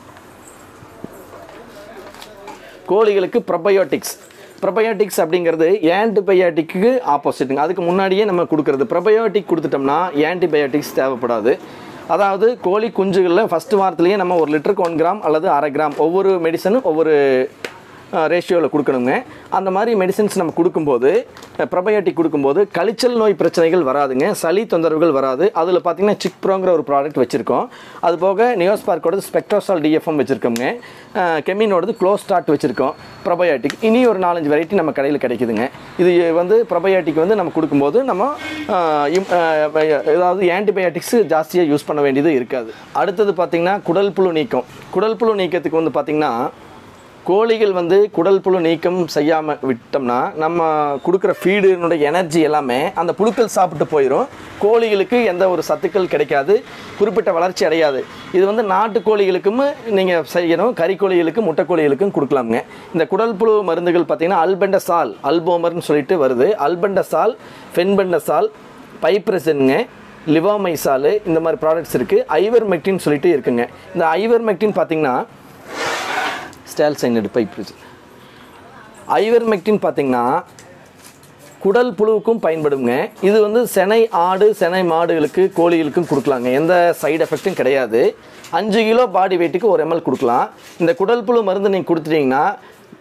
கோழிகளுக்கு ப்ரொபயோட்டிக்ஸ் ப்ரொபயோட்டிக்ஸ் அப்படிங்கிறது ஆன்டிபயோட்டிக்கு ஆப்போசிட்டுங்க அதுக்கு முன்னாடியே நம்ம கொடுக்குறது ப்ரொபயோட்டிக் கொடுத்துட்டோம்னா ஆன்டிபயோட்டிக்ஸ் தேவைப்படாது அதாவது கோழி குஞ்சுகளில் ஃபஸ்ட்டு வாரத்துலேயே நம்ம ஒரு லிட்டருக்கு ஒன் கிராம் அல்லது அரை கிராம் ஒவ்வொரு மெடிசனும் ஒவ்வொரு ரேஷியோவில் கொடுக்கணுங்க அந்த மாதிரி மெடிசின்ஸ் நம்ம கொடுக்கும்போது ப்ரொபயோட்டிக் கொடுக்கும்போது கழிச்சல் நோய் பிரச்சனைகள் வராதுங்க சளி தொந்தரவுகள் வராது அதில் பார்த்தீங்கன்னா சிக் ப்ரோங்கிற ஒரு ப்ராடக்ட் வச்சுருக்கோம் அது போக நியோஸ்பார்க்கோடது ஸ்பெக்ட்ரோசால் டிஎஃப்எம் வச்சுருக்கோங்க கெமினோடது க்ளோஸ் ஸ்டார்ட் வச்சுருக்கோம் ப்ரொபயோட்டிக் இனி ஒரு நாலஞ்சு வெரைட்டி நம்ம கடையில் கிடைக்குதுங்க இது வந்து ப்ரொபயோட்டிக் வந்து நம்ம கொடுக்கும்போது நம்ம ஆஹ், இம்- ஆஹ், ஏதாவது ஆன்டிபயோட்டிக்ஸ் ஜாஸ்தியாக யூஸ் பண்ண வேண்டியது இருக்காது அடுத்தது பார்த்திங்கன்னா குடல் புழு நீக்கம் குடல் புழு நீக்கத்துக்கு வந்து பார்த்திங்கன்னா கோழிகள் வந்து குடல் புழு நீக்கம் செய்யாமல் விட்டோம்னா நம்ம கொடுக்குற ஃபீடுனுடைய எனர்ஜி எல்லாமே அந்த புழுக்கள் சாப்பிட்டு போயிடும் கோழிகளுக்கு எந்த ஒரு சத்துக்கள் கிடைக்காது குறிப்பிட்ட வளர்ச்சி அடையாது இது வந்து நாட்டு கோழிகளுக்கும் நீங்கள் செய்யணும் கறிக்கோழிகளுக்கும் முட்டைக்கோழிகளுக்கும் கொடுக்கலாமுங்க இந்த குடல் புழு மருந்துகள் பார்த்திங்கன்னா அல்பெண்டசால் அல்போமர்னு சொல்லிட்டு வருது அல்பெண்டசால் ஃபென்பெண்டசால் பைப்ரசனுங்க லிவாமைசாலு இந்த மாதிரி ப்ராடக்ட்ஸ் இருக்குது ஐவர் மெக்டின் சொல்லிட்டு இருக்குங்க இந்த ஐவர் மெக்டின் பார்த்தீங்கன்னா ஸ்டால் சைனடு பைப் ஐவர் மெக்டின் பார்த்தீங்கன்னா குடல் புழுவுக்கும் பயன்படுங்க இது வந்து செனை ஆடு செனை மாடுகளுக்கு கோழிகளுக்கும் கொடுக்கலாங்க எந்த சைடு எஃபெக்ட்டும் கிடையாது அஞ்சு கிலோ பாடி வெயிட்டுக்கு ஒரு எம்எல் கொடுக்கலாம் இந்த குடல் புழு மருந்து நீங்கள் கொடுத்துட்டீங்கன்னா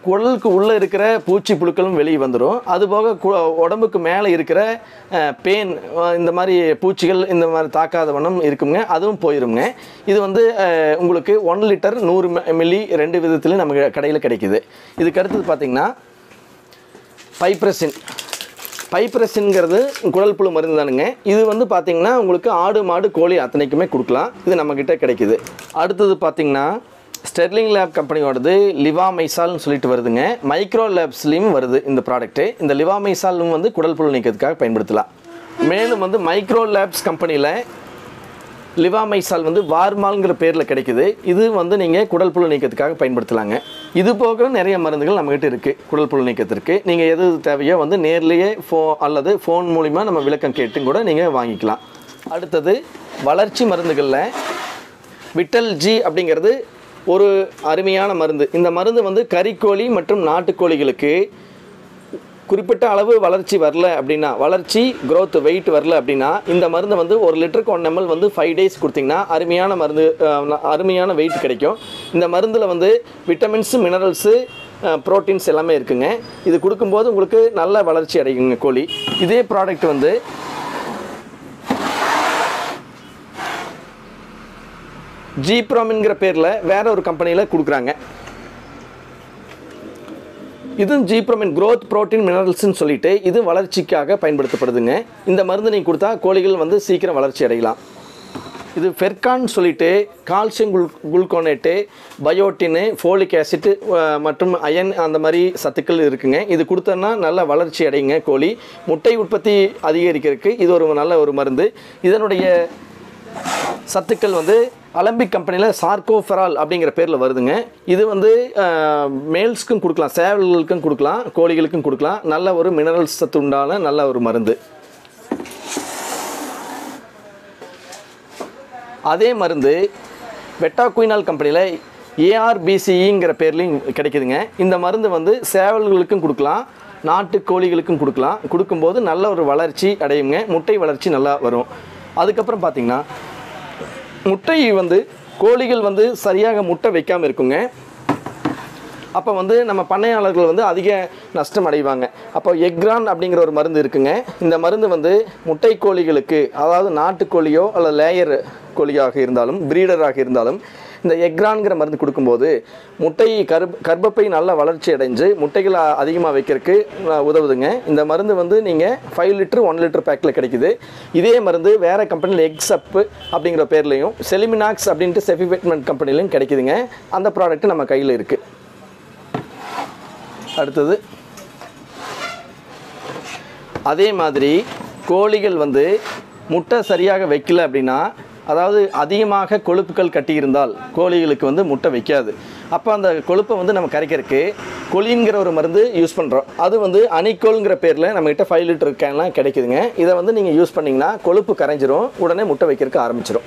குடலுக்கு உள்ளே இருக்கிற பூச்சி புழுக்களும் வெளியே வந்துடும் அதுபோக கு- உடம்புக்கு மேலே இருக்கிற பேன் இந்த மாதிரி பூச்சிகள் இந்த மாதிரி தாக்காத வண்ணம் இருக்குங்க அதுவும் போயிருங்க இது வந்து அஹ், உங்களுக்கு ஒன் லிட்டர் நூறு மில்லி ரெண்டு விதத்துலையும் நமக்கு கடையில் கிடைக்குது இதுக்கு அடுத்தது பார்த்திங்கன்னா பைப்ரசின் பைப்ரசின்ங்கிறது குடல் புழு மருந்து தானுங்க இது வந்து பார்த்திங்கன்னா உங்களுக்கு ஆடு மாடு கோழி அத்தனைக்குமே கொடுக்கலாம் இது நம்மக்கிட்ட கிடைக்குது அடுத்தது பார்த்திங்கன்னா ஸ்டெர்லிங் லேப் கம்பெனியோடது லிவாமைசால்னு சொல்லிட்டு வருதுங்க மைக்ரோ லேப்ஸ்லேயும் வருது இந்த ப்ராடக்ட்டு இந்த லிவாமைசாலும் வந்து குடல் புழு நீக்கிறதுக்காக பயன்படுத்தலாம் மேலும் வந்து மைக்ரோ லேப்ஸ் கம்பெனியில் லிவாமைசால் வந்து வார்மால்ங்கிற பேரில் கிடைக்குது இது வந்து நீங்கள் குடல் புழு நீக்கத்துக்காக பயன்படுத்தலாங்க இது போக நிறைய மருந்துகள் நம்மகிட்ட இருக்குது குடல் புழு நீக்கத்திற்கு நீங்கள் எது தேவையோ வந்து நேர்லேயே ஃபோ அல்லது ஃபோன் மூலிமா நம்ம விளக்கம் கேட்டும் கூட நீங்கள் வாங்கிக்கலாம் அடுத்தது வளர்ச்சி மருந்துகளில் விட்டல் ஜி அப்படிங்கிறது ஒரு அருமையான மருந்து இந்த மருந்து வந்து கறிக்கோழி மற்றும் நாட்டுக்கோழிகளுக்கு குறிப்பிட்ட அளவு வளர்ச்சி வரல அப்படின்னா வளர்ச்சி growth வெயிட் வரல அப்படின்னா இந்த மருந்து வந்து ஒரு லிட்டருக்கு ஒன் எம்எல் வந்து ஃபைவ் டேஸ் கொடுத்தீங்கன்னா அருமையான மருந்து அஹ், அருமையான வெயிட் கிடைக்கும் இந்த மருந்தில் வந்து விட்டமின்ஸு மினரல்ஸு ப்ரோட்டீன்ஸ் எல்லாமே இருக்குங்க இது கொடுக்கும்போது உங்களுக்கு நல்ல வளர்ச்சி அடையுங்க கோழி இதே ப்ராடக்ட் வந்து ஜீப்ராமின்கிற பேரில் வேற ஒரு கம்பெனியில் கொடுக்குறாங்க இதுவும் ஜீப்ரோமின் growth புரோட்டீன் மினரல்ஸ்னு சொல்லிட்டு இது வளர்ச்சிக்காக பயன்படுத்தப்படுதுங்க இந்த மருந்து நீங்கள் கொடுத்தா கோழிகள் வந்து சீக்கிரம் வளர்ச்சி அடையலாம் இது ஃபெர்கான் சொல்லிட்டு கால்சியம் குள் குளுக்கோனேட்டு பயோட்டின்னு ஃபோலிக் ஆசிட் மற்றும் அயன் அந்த மாதிரி சத்துக்கள் இருக்குங்க இது கொடுத்தோன்னா நல்ல வளர்ச்சி அடையுங்க கோழி முட்டை உற்பத்தி அதிகரிக்கிறதுக்கு இது ஒரு நல்ல ஒரு மருந்து இதனுடைய சத்துக்கள் வந்து அலம்பிக் கம்பெனியில் சார்கோஃபெரால் அப்படிங்கிற பேரில் வருதுங்க இது வந்து மேல்ஸ்க்கும் கொடுக்கலாம் சேவல்களுக்கும் கொடுக்கலாம் கோழிகளுக்கும் கொடுக்கலாம் நல்ல ஒரு மினரல்ஸ் சத்து உண்டான நல்ல ஒரு மருந்து அதே மருந்து வெட்டாகுயினால் கம்பெனியில் ஏஆர்பிசிஇங்கிற பேர்லையும் கிடைக்குதுங்க இந்த மருந்து வந்து சேவல்களுக்கும் கொடுக்கலாம் நாட்டு கோழிகளுக்கும் கொடுக்கலாம் கொடுக்கும்போது நல்ல ஒரு வளர்ச்சி அடையுங்க முட்டை வளர்ச்சி நல்லா வரும் அதுக்கப்புறம் பார்த்தீங்கன்னா முட்டை வந்து கோழிகள் வந்து சரியாக முட்டை வைக்காமல் இருக்குங்க அப்போ வந்து நம்ம பண்ணையாளர்கள் வந்து அதிக நஷ்டம் அடைவாங்க அப்போ எக்ரான் அப்படிங்கிற ஒரு மருந்து இருக்குங்க இந்த மருந்து வந்து முட்டை கோழிகளுக்கு அதாவது நாட்டுக்கோழியோ அல்லது லேயர் கோழியாக இருந்தாலும் பிரீடராக இருந்தாலும் இந்த எக்ரான்ங்கிற மருந்து கொடுக்கும்போது முட்டை கர்ப் கர்ப்பப்பை நல்ல வளர்ச்சி அடைஞ்சு முட்டைகள் அதிகமாக வைக்கிறதுக்கு அஹ், உதவுதுங்க இந்த மருந்து வந்து நீங்கள் ஃபைவ் லிட்டர் ஒன் லிட்டர் பேக்கில் கிடைக்குது இதே மருந்து வேறு கம்பெனியில் எக்ஸப் அப்படிங்கிற பேர்லையும் செலிமினாக்ஸ் அப்படின்ட்டு செஃபிபெட்மெண்ட் கம்பெனிலையும் கிடைக்குதுங்க அந்த ப்ராடக்ட் நம்ம கையில் இருக்குது அடுத்தது அதே மாதிரி கோழிகள் வந்து முட்டை சரியாக வைக்கல அப்படின்னா அதாவது அதிகமாக கொழுப்புகள் கட்டியிருந்தால் கோழிகளுக்கு வந்து முட்டை வைக்காது அப்போ அந்த கொழுப்பை வந்து நம்ம கரைக்கிறதுக்கு கொலிங்கிற ஒரு மருந்து யூஸ் பண்ணுறோம் அது வந்து அனிக்கோல்ங்கிற பேரில் நம்மகிட்ட ஃபைவ் லிட்டர் கேன்லாம் கிடைக்குதுங்க இதை வந்து நீங்கள் யூஸ் பண்ணிங்கன்னா கொழுப்பு கரைஞ்சிரும் உடனே முட்டை வைக்கிறதுக்கு ஆரம்பிச்சிடும்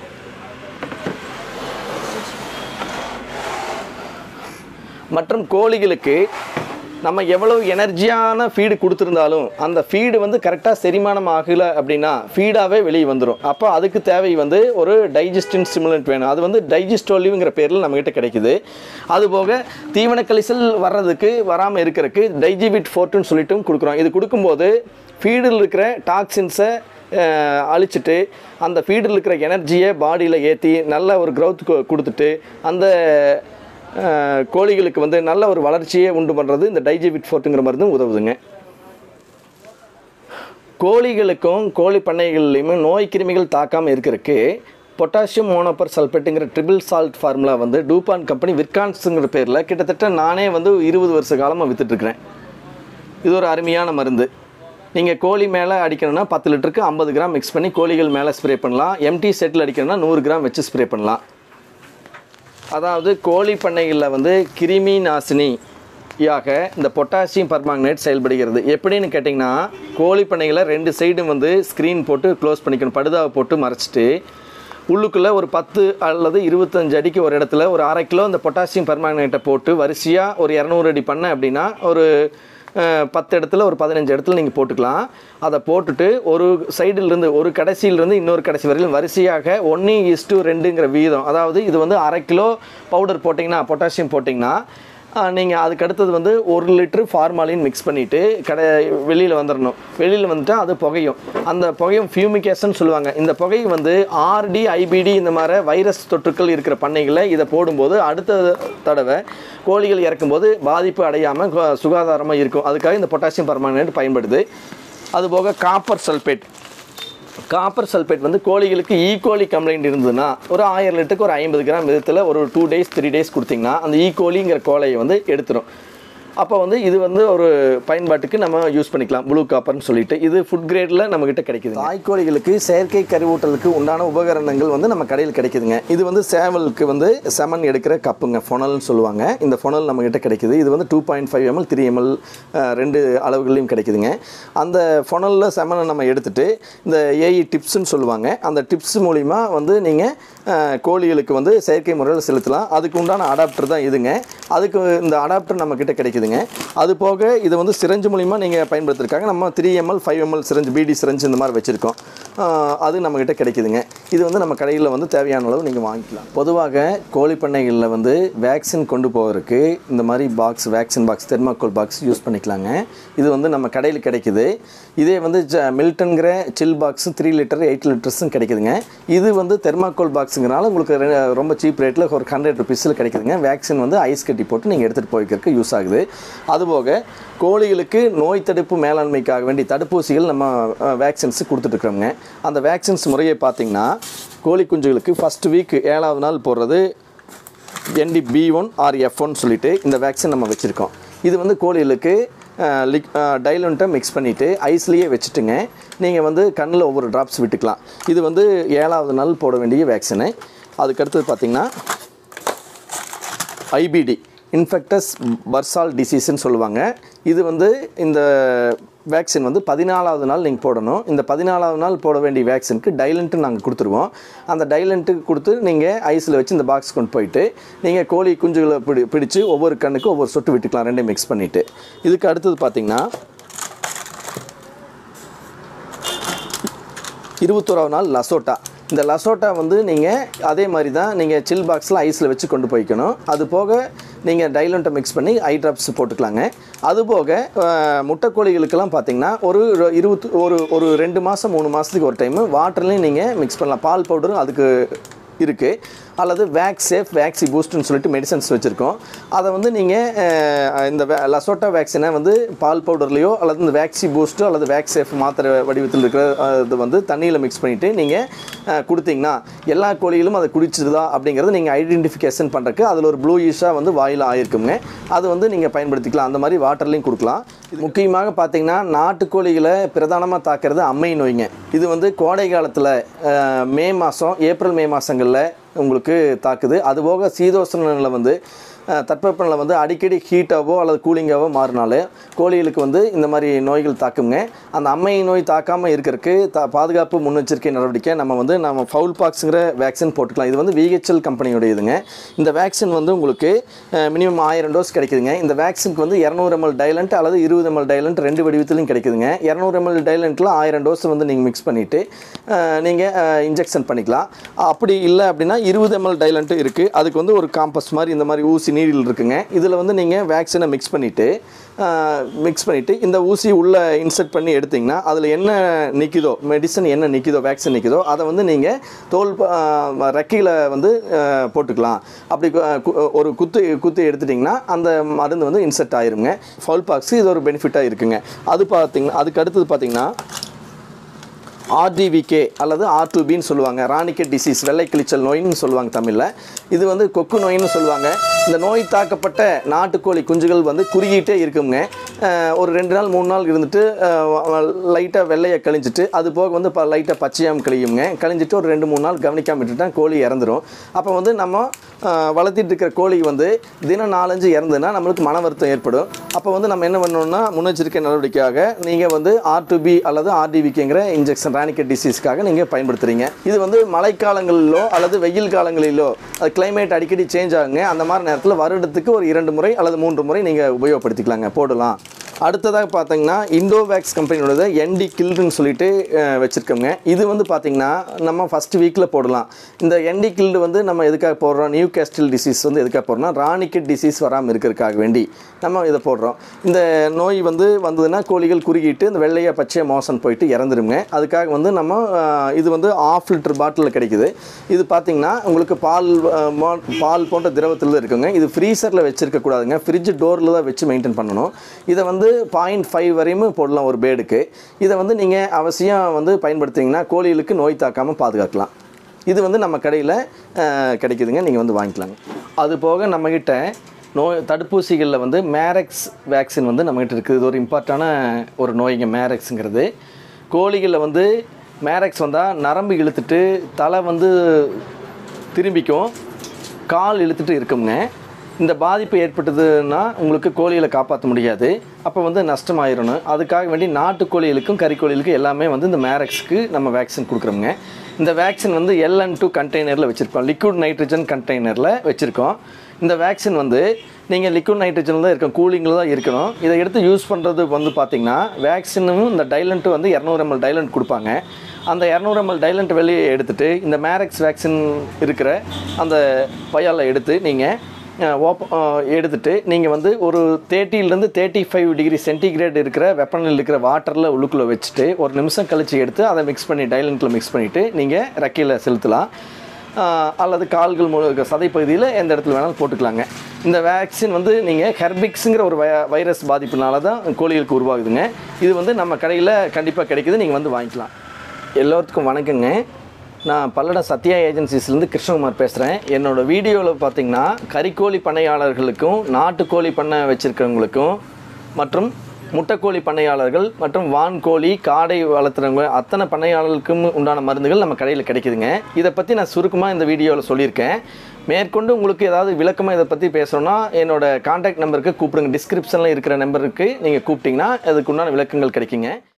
மற்றும் கோழிகளுக்கு நம்ம எவ்வளவு எனர்ஜியான ஃபீடு கொடுத்துருந்தாலும் அந்த ஃபீடு வந்து கரெக்டாக செரிமானம் ஆகலை அப்படின்னா ஃபீடாகவே வெளியே வந்துடும் அப்போ அதுக்கு தேவை வந்து ஒரு டைஜஸ்டின் ஸ்டிமுலண்ட் வேணும் அது வந்து டைஜஸ்டோலிவ்ங்கிற பேரில் நம்மகிட்ட கிடைக்குது அதுபோக தீவன கழிசல் வர்றதுக்கு வராமல் இருக்கிறதுக்கு டைஜிபிட் ஃபோர்ட்டுன்னு சொல்லிட்டும் கொடுக்குறோம் இது கொடுக்கும்போது ஃபீடில் இருக்கிற டாக்ஸின்ஸை அழிச்சிட்டு அந்த ஃபீடில் இருக்கிற எனர்ஜியை பாடியில் ஏற்றி நல்ல ஒரு growth கு கொடுத்துட்டு அந்த அஹ், கோழிகளுக்கு வந்து நல்ல ஒரு வளர்ச்சியை உண்டு பண்ணுறது இந்த டைஜிபிட் ஃபோர்ட்டுங்கிற மருந்தும் உதவுதுங்க கோழிகளுக்கும் கோழி பண்ணைகள்லையுமே நோய் கிருமிகள் தாக்காமல் இருக்கிறதுக்கு பொட்டாசியம் மோனோப்பர் சல்பேட்டுங்கிற ட்ரிபிள் சால்ட் ஃபார்முலா வந்து டூபான் கம்பெனி விற்கான்ஸுங்கிற பேரில் கிட்டத்தட்ட நானே வந்து இருபது வருஷ காலமாக விற்றுட்ருக்குறேன் இது ஒரு அருமையான மருந்து நீங்கள் கோழி மேலே அடிக்கணும்னா பத்து லிட்டருக்கு ஐம்பது கிராம் மிக்ஸ் பண்ணி கோழிகள் மேலே ஸ்ப்ரே பண்ணலாம் எம்டி செட்டில் அடிக்கணும்னா நூறு கிராம் வச்சு ஸ்ப்ரே பண்ணலாம் அதாவது கோழி பண்ணைகளில் வந்து கிருமி நாசினியாக இந்த பொட்டாசியம் பர்மாங்கனேட் செயல்படுகிறது எப்படின்னு கேட்டிங்கன்னா கோழி பண்ணைகளை ரெண்டு சைடும் வந்து ஸ்க்ரீன் போட்டு க்ளோஸ் பண்ணிக்கணும் படுதாவை போட்டு மறைச்சிட்டு உள்ளுக்குள்ளே ஒரு பத்து அல்லது இருபத்தஞ்சு அடிக்கு ஒரு இடத்துல ஒரு அரை கிலோ இந்த பொட்டாசியம் பர்மாங்கனேட்டை போட்டு வரிசையாக ஒரு இரநூறு அடி பண்ண அப்படின்னா ஒரு அஹ், பத்து இடத்துல ஒரு பதினஞ்சு இடத்துல நீங்கள் போட்டுக்கலாம் அதை போட்டுட்டு ஒரு சைடிலிருந்து ஒரு கடைசியிலிருந்து இன்னொரு கடைசி வரையிலும் வரிசையாக ஒன்று இஸ் டு ரெண்டுங்கிற வீதம் அதாவது இது வந்து அரை கிலோ பவுடர் போட்டிங்கன்னா பொட்டாசியம் போட்டிங்கன்னா நீங்கள் அதுக்கு அடுத்தது வந்து ஒரு லிட்டரு ஃபார்மாலின் மிக்ஸ் பண்ணிவிட்டு கடை வெளியில் வந்துடணும் வெளியில் வந்துட்டால் அது புகையும் அந்த புகையும் ஃபியூமிகேஷன் சொல்லுவாங்க இந்த புகை வந்து ஆர்டி ஐபிடி இந்த மாதிரி வைரஸ் தொற்றுக்கள் இருக்கிற பண்ணைகளில் இதை போடும்போது அடுத்த தடவை கோழிகள் இறக்கும்போது பாதிப்பு அடையாமல் சுகாதாரமாக இருக்கும் அதுக்காக இந்த பொட்டாசியம் பர்மாங்கனேட் பயன்படுது அதுபோக காப்பர் சல்பேட் காப்பர் சல்பேட் வந்து கோழிகளுக்கு ஈகோலி கம்ப்ளைண்ட் இருந்ததுன்னா ஒரு ஆயிரம் லிட்டருக்கு ஒரு ஐம்பது கிராம் விதத்தில் ஒரு டூ டேஸ் த்ரீ டேஸ் கொடுத்தீங்கன்னா அந்த ஈகோலிங்கிற கோலையை வந்து எடுத்துரும் அப்போ வந்து இது வந்து ஒரு பயன்பாட்டுக்கு நம்ம யூஸ் பண்ணிக்கலாம் ப்ளூ காப்பர்னு சொல்லிட்டு இது ஃபுட் கிரேடில் நம்மக்கிட்ட கிடைக்குது தாய்க்கோழிகளுக்கு செயற்கை கருவூட்டலுக்கு உண்டான உபகரணங்கள் வந்து நம்ம கடையில் கிடைக்குதுங்க இது வந்து சேவலுக்கு வந்து செமன் எடுக்கிற கப்புங்க ஃபொனல்னு சொல்லுவாங்க இந்த ஃபொனல் நம்மக்கிட்ட கிடைக்குது இது வந்து two point five ML three ML ரெண்டு அளவுகளையும் கிடைக்குதுங்க அந்த ஃபொனலில் செமனை நம்ம எடுத்துட்டு இந்த ஏஇ டிப்ஸ்னு சொல்லுவாங்க அந்த டிப்ஸ் மூலிமா வந்து நீங்கள் கோழிகளுக்கு வந்து செயற்கை முறையில் செலுத்தலாம் அதுக்கு உண்டான அடாப்டர் தான் இதுங்க அதுக்கு இந்த அடாப்டர் நம்மக்கிட்ட கிடைக்குதுங்க அது போக இது வந்து சிரஞ்சு மூலிமா நீங்கள் பயன்படுத்திருக்காங்க நம்ம three ML five ML syringe பிடி சிரஞ்சு இந்த மாதிரி வச்சுருக்கோம் அது நம்மக்கிட்ட கிடைக்குதுங்க இது வந்து நம்ம கடையில் வந்து தேவையான அளவு நீங்கள் வாங்கிக்கலாம் பொதுவாக கோழி பண்ணைகளில் வந்து வேக்சின் கொண்டு போகிறதுக்கு இந்த மாதிரி box vaccine box thermocol box use பண்ணிக்கலாங்க இது வந்து நம்ம கடையில் கிடைக்குது இதே வந்து ஜ மில்டன்கிற chill box three litre eight லிட்டர்ஸும் கிடைக்குதுங்க இது வந்து தெர்மாக்கோல் பாக்ஸுங்கிறனால உங்களுக்கு ரெ- ரொம்ப சீப் ரேட்டில் ஒரு ஹண்ட்ரட் ருபீஸில் கிடைக்குதுங்க வேக்சின் வந்து ஐஸ் கட்டி போட்டு நீங்கள் எடுத்துகிட்டு போய்க்கிறதுக்கு யூஸ் ஆகுது அதுபோக கோழிகளுக்கு நோய் தடுப்பு மேலாண்மைக்காக வேண்டி தடுப்பூசிகள் நம்ம வேக்சின்ஸ் கொடுத்துட்ருக்குறோங்க அந்த வேக்சின்ஸ் முறையை பார்த்தீங்கன்னா கோழி குஞ்சுகளுக்கு ஃபஸ்ட் வீக் ஏழாவது நாள் போடுறது ND B one R F one சொல்லிட்டு இந்த வேக்சின் நம்ம வச்சுருக்கோம் இது வந்து கோழிகளுக்கு லிக் டைலண்ட்டை மிக்ஸ் பண்ணிவிட்டு ஐஸ்லேயே வச்சுட்டுங்க நீங்கள் வந்து கண்ணில் ஒவ்வொரு ட்ராப்ஸ் விட்டுக்கலாம் இது வந்து ஏழாவது நாள் போட வேண்டிய வேக்சினு அதுக்கடுத்தது பார்த்திங்கன்னா ஐபிடி இன்ஃபெக்டஸ் பர்சால் டிசீஸ்ன்னு சொல்லுவாங்க இது வந்து இந்த வேக்சின் வந்து பதினாலாவது நாள் நீங்கள் போடணும் இந்த பதினாலாவது நாள் போட வேண்டிய வேக்சினுக்கு டைலண்ட்டு நாங்கள் கொடுத்துருவோம் அந்த டைலண்ட்டு கொடுத்து நீங்கள் ஐஸில் வச்சு இந்த பாக்ஸ் கொண்டு போயிட்டு நீங்கள் கோழி குஞ்சுகளை பிடி பிடிச்சு ஒவ்வொரு கண்ணுக்கும் ஒவ்வொரு சொட்டு விட்டுக்கலாம் ரெண்டையும் மிக்ஸ் பண்ணிவிட்டு இதுக்கு அடுத்தது பார்த்திங்கன்னா இருபத்தோராவது நாள் லசோட்டா இந்த லசோட்டா வந்து நீங்கள் அதே மாதிரி தான் நீங்கள் சில் பாக்ஸில் ஐஸில் வச்சு கொண்டு போய்க்கணும் அது போக நீங்கள் டைலண்ட்டை மிக்ஸ் பண்ணி ஐ ட்ராப்ஸ் போட்டுக்கலாங்க அது போக அஹ், முட்டைக்கோழிகளுக்கெல்லாம் பார்த்தீங்கன்னா ஒரு ரு- இருபத்து ஒரு ஒரு ரெண்டு மாதம் மூணு மாதத்துக்கு ஒரு டைமு வாட்டர்லேயும் நீங்கள் மிக்ஸ் பண்ணலாம் பால் பவுடரும் அதுக்கு இருக்குது அல்லது வேக்ஸ் சேஃப் வேக்சி பூஸ்ட்னு சொல்லிட்டு மெடிசன்ஸ் வச்சுருக்கோம் அதை வந்து நீங்கள் இந்த வே- லசோட்டா வேக்சினை வந்து பால் பவுடர்லேயோ அல்லது இந்த வேக்சி பூஸ்ட்டு அல்லது வேக்ஸ் சேஃப் மாத்திரை வடிவத்தில் இருக்கிற அஹ், இது வந்து தண்ணியில் மிக்ஸ் பண்ணிவிட்டு நீங்கள் கொடுத்தீங்கன்னா எல்லா கோழிகளும் அதை குடிச்சிருதா அப்படிங்கிறத நீங்கள் ஐடென்டிஃபிகேஷன் பண்ணுறக்கு அதில் ஒரு ப்ளூ ஈஷாக வந்து வாயில் ஆயிருக்குங்க அது வந்து நீங்கள் பயன்படுத்திக்கலாம் அந்த மாதிரி வாட்டர்லையும் கொடுக்கலாம் இது முக்கியமாக பார்த்தீங்கன்னா நாட்டுக்கோழிகளை பிரதானமாக தாக்குறது அம்மை நோய்ங்க இது வந்து கோடை காலத்தில் மே மாதம் ஏப்ரல் மே மாதங்களில் உங்களுக்கு தாக்குது அதுபோக சீதோஷனில் வந்து அஹ், தட்பவெப்பநிலை வந்து அடிக்கடி ஹீட்டாவோ அல்லது கூலிங்காவோ மாறினாலே கோழிகளுக்கு வந்து இந்த மாதிரி நோய்கள் தாக்குங்க அந்த அம்மை நோய் தாக்காமல் இருக்கிறதுக்கு த பாதுகாப்பு முன்னெச்சரிக்கை நடவடிக்கை நம்ம வந்து நம்ம ஃபவுல் பாக்ஸுங்கிற வேக்சின் போட்டுக்கலாம் இது வந்து விஹெச்எல் கம்பெனியோட இதுங்க இந்த வேக்சின் வந்து உங்களுக்கு மினிமம் ஆயிரம் டோஸ் கிடைக்குதுங்க இந்த வேக்சினுக்கு வந்து இரநூறு எம்எல் டைலண்ட் அல்லது இருபது எம்எல் டைலண்ட் ரெண்டு வடிவத்திலும் கிடைக்குதுங்க இரநூறு எம்எல் டைலண்ட்டில் ஆயிரம் டோஸ் வந்து நீங்கள் மிக்ஸ் பண்ணிவிட்டு நீங்கள் இன்ஜெக்ஷன் பண்ணிக்கலாம் அப்படி இல்லை அப்படின்னா இருபது எம்எல் டைலண்ட்டும் இருக்குது அதுக்கு வந்து ஒரு காம்பஸ் மாதிரி இந்த மாதிரி ஊசி நீடில் இருக்குங்க இதில் வந்து நீங்கள் வேக்சினை மிக்ஸ் பண்ணிவிட்டு மிக்ஸ் பண்ணிவிட்டு இந்த ஊசி உள்ளே இன்செர்ட் பண்ணி எடுத்திங்கன்னா அதில் என்ன நிற்கிதோ மெடிசன் என்ன நிற்கிதோ வேக்சின் நிற்கிதோ அதை வந்து நீங்கள் தோல் ப- ஆஹ் ரெக்கையில் வந்து ஆஹ் போட்டுக்கலாம் அப்படி கு- கு- ஒரு குத்து குத்து எடுத்துட்டிங்கன்னா அந்த மருந்து வந்து இன்செர்ட் ஆயிருங்க ஃபவுல் பாக்ஸ் இது ஒரு பெனிஃபிட்டாக இருக்குங்க அது பார்த்தீங்கன்னா அதுக்கு அடுத்தது பார்த்தீங்கன்னா ஆர்டிவிகே அல்லது ஆர் பின்னு சொல்லுவாங்க ராணிக்கெட் டிசீஸ் வெள்ளை கிழிச்சல் நோயின்னு சொல்லுவாங்க தமிழில் இது வந்து கொக்கு நோயின்னு சொல்லுவாங்க இந்த நோய் தாக்கப்பட்ட நாட்டுக்கோழி குஞ்சுகள் வந்து குறுகிட்டே இருக்குங்க அஹ் ஒரு ரெண்டு நாள் மூணு நாள் இருந்துட்டு லைட்டாக வெள்ளையை கழிஞ்சிட்டு அது போக வந்து இப்போ லைட்டாக பச்சையாம் கழியுங்க கழிஞ்சிட்டு ஒரு ரெண்டு மூணு நாள் கவனிக்காம விட்டுட்டா கோழி இறந்துரும் அப்போ வந்து நம்ம அஹ், வளர்த்திட்டு இருக்கிற கோழி வந்து தினம் நாலஞ்சு இறந்துன்னா நம்மளுக்கு மன வருத்தம் ஏற்படும் அப்போ வந்து நம்ம என்ன பண்ணணும்னா முன்னெச்சரிக்கை நடவடிக்கையாக நீங்கள் வந்து ஆர் டு பி அல்லது ஆர்டிவிக்குங்கிற இன்ஜெக்ஷன் ராணிக்கெட் டிசீஸ்க்காக நீங்கள் பயன்படுத்துறீங்க இது வந்து மழைக்காலங்களிலோ அல்லது வெயில் காலங்களிலோ அது கிளைமேட் அடிக்கடி சேஞ்ச் ஆகுங்க அந்த மாதிரி நேரத்தில் வருடத்துக்கு ஒரு இரண்டு முறை அல்லது மூன்று முறை நீங்கள் உபயோகப்படுத்திக்கலாங்க போடலாம் அடுத்ததாக பார்த்தீங்கன்னா இண்டோவேக்ஸ் கம்பெனியோட என்டி கில்டுன்னு சொல்லிட்டு அஹ், வச்சிருக்கோங்க இது வந்து பார்த்தீங்கன்னா நம்ம ஃபஸ்ட் வீக்கில் போடலாம் இந்த என்டி கில்டு வந்து நம்ம எதுக்காக போடுறோம் நியூ கேஸ்டில் டிசீஸ் வந்து எதுக்காக போடுறோம்னா ராணிக்கெட் டிசீஸ் வராமல் இருக்கிறதுக்காக வேண்டி நம்ம இதை போடுறோம் இந்த நோய் வந்து வந்ததுன்னா கோழிகள் குறுகிட்டு இந்த வெள்ளையா பச்சை மோசன் போயிட்டு இறந்துருங்க அதுக்காக வந்து நம்ம அஹ், இது வந்து ஆஃப் லிட்டர் பாட்டிலில் கிடைக்குது இது பார்த்தீங்கன்னா உங்களுக்கு பால் அஹ், மோ- பால் போன்ற திரவத்தில் தான் இருக்குங்க இது ஃப்ரீசரில் வச்சிருக்க கூடாதுங்க ஃப்ரிட்ஜ் டோரில் தான் வச்சு மெயின்டைன் பண்ணணும் இதை வந்து பாயிண்ட் ஃபைவ் வரையும் போடலாம் ஒரு பேடுக்கு இதை வந்து நீங்கள் அவசியம் வந்து பயன்படுத்துனீங்கன்னா கோழிகளுக்கு நோய் தாக்காமல் பாதுகாக்கலாம் இது வந்து நம்ம கடையில் கிடைக்குதுங்க நீங்கள் வந்து வாங்கிக்கலாங்க அது போக நம்மக்கிட்ட நோய் தடுப்பூசிகளில் வந்து மேரக்ஸ் வேக்சின் வந்து நம்மகிட்ட இருக்குது இது ஒரு இம்பார்ட்டான ஒரு நோய்ங்க மேரக்ஸுங்கிறது கோழிகளில் வந்து மேரக்ஸ் வந்தால் நரம்பு இழுத்துட்டு தலை வந்து திரும்பிக்கும் கால் இழுத்துட்டு இருக்குங்க இந்த பாதிப்பு ஏற்பட்டதுன்னா உங்களுக்கு கோழிகளை காப்பாற்ற முடியாது அப்போ வந்து நஷ்டமாயிரணும் அதுக்காக வேண்டி நாட்டுக்கோழிகளுக்கும் கறிக்கோழிகளுக்கும் எல்லாமே வந்து இந்த மேரக்ஸ்க்கு நம்ம வேக்சின் கொடுக்குறோங்க இந்த வேக்சின் வந்து எல்என் டூ கண்டெய்னரில் வச்சுருக்கோம் லிக்விட் நைட்ரஜன் கண்டெய்னரில் வச்சுருக்கோம் இந்த வேக்சின் வந்து நீங்கள் லிக்விட் நைட்ரஜனில் தான் இருக்கும் கூலிங்கில் தான் இருக்கணும் இதை எடுத்து யூஸ் பண்ணுறது வந்து பார்த்திங்கன்னா வேக்சினும் இந்த டைலண்ட்டு வந்து இரநூறு எம்எல் டைலண்ட் கொடுப்பாங்க அந்த இரநூறு எம்எல் டைலண்ட் வெளியே எடுத்துட்டு இந்த மேரக்ஸ் வேக்சின் இருக்கிற அந்த பையால் எடுத்து நீங்கள் ஓப்ப எடுத்துட்டு நீங்கள் வந்து ஒரு தேர்ட்டிலேருந்து தேர்ட்டி ஃபைவ் டிகிரி சென்டிகிரேட் இருக்கிற வெப்பனில் இருக்கிற வாட்டரில் உள்ளுக்குள்ளே வச்சுட்டு ஒரு நிமிஷம் கழித்து எடுத்து அதை மிக்ஸ் பண்ணி டைலண்ட்டில் மிக்ஸ் பண்ணிவிட்டு நீங்கள் ரெக்கையில் செலுத்தலாம் ஆஹ் அல்லது கால்கள் மூலம் சதைப்பகுதியில் எந்த இடத்துல வேணாலும் போட்டுக்கலாங்க இந்த வேக்சின் வந்து நீங்கள் ஹெர்பிக்ஸுங்கிற ஒரு வை வைரஸ் பாதிப்புனால தான் கோழிகளுக்கு உருவாகுதுங்க இது வந்து நம்ம கடையில் கண்டிப்பாக கிடைக்குது நீங்கள் வந்து வாங்கிக்கலாம் எல்லோருக்கும் வணக்கங்க நான் பல்லடம் சத்யா ஏஜென்சிஸ்லேருந்து கிருஷ்ணகுமார் பேசுகிறேன் என்னோடய வீடியோவில் பார்த்தீங்கன்னா கறிக்கோழி பண்ணையாளர்களுக்கும் நாட்டுக்கோழி பண்ணை வச்சுருக்கிறவங்களுக்கும் மற்றும் முட்டைக்கோழி பண்ணையாளர்கள் மற்றும் வான்கோழி காடை வளர்த்துறவங்க அத்தனை பண்ணையாளர்களுக்கும் உண்டான மருந்துகள் நம்ம கடையில் கிடைக்குதுங்க இதை பற்றி நான் சுருக்கமாக இந்த வீடியோவில் சொல்லியிருக்கேன் மேற்கொண்டு உங்களுக்கு ஏதாவது விளக்கமாக இதை பற்றி பேசணும்னா என்னோட காண்டாக்ட் நம்பருக்கு கூப்பிடுங்க டிஸ்கிரிப்ஷனில் இருக்கிற நம்பருக்கு நீங்கள் கூப்பிட்டிங்கன்னா அதுக்கு உண்டான விளக்கங்கள் கிடைக்குங்க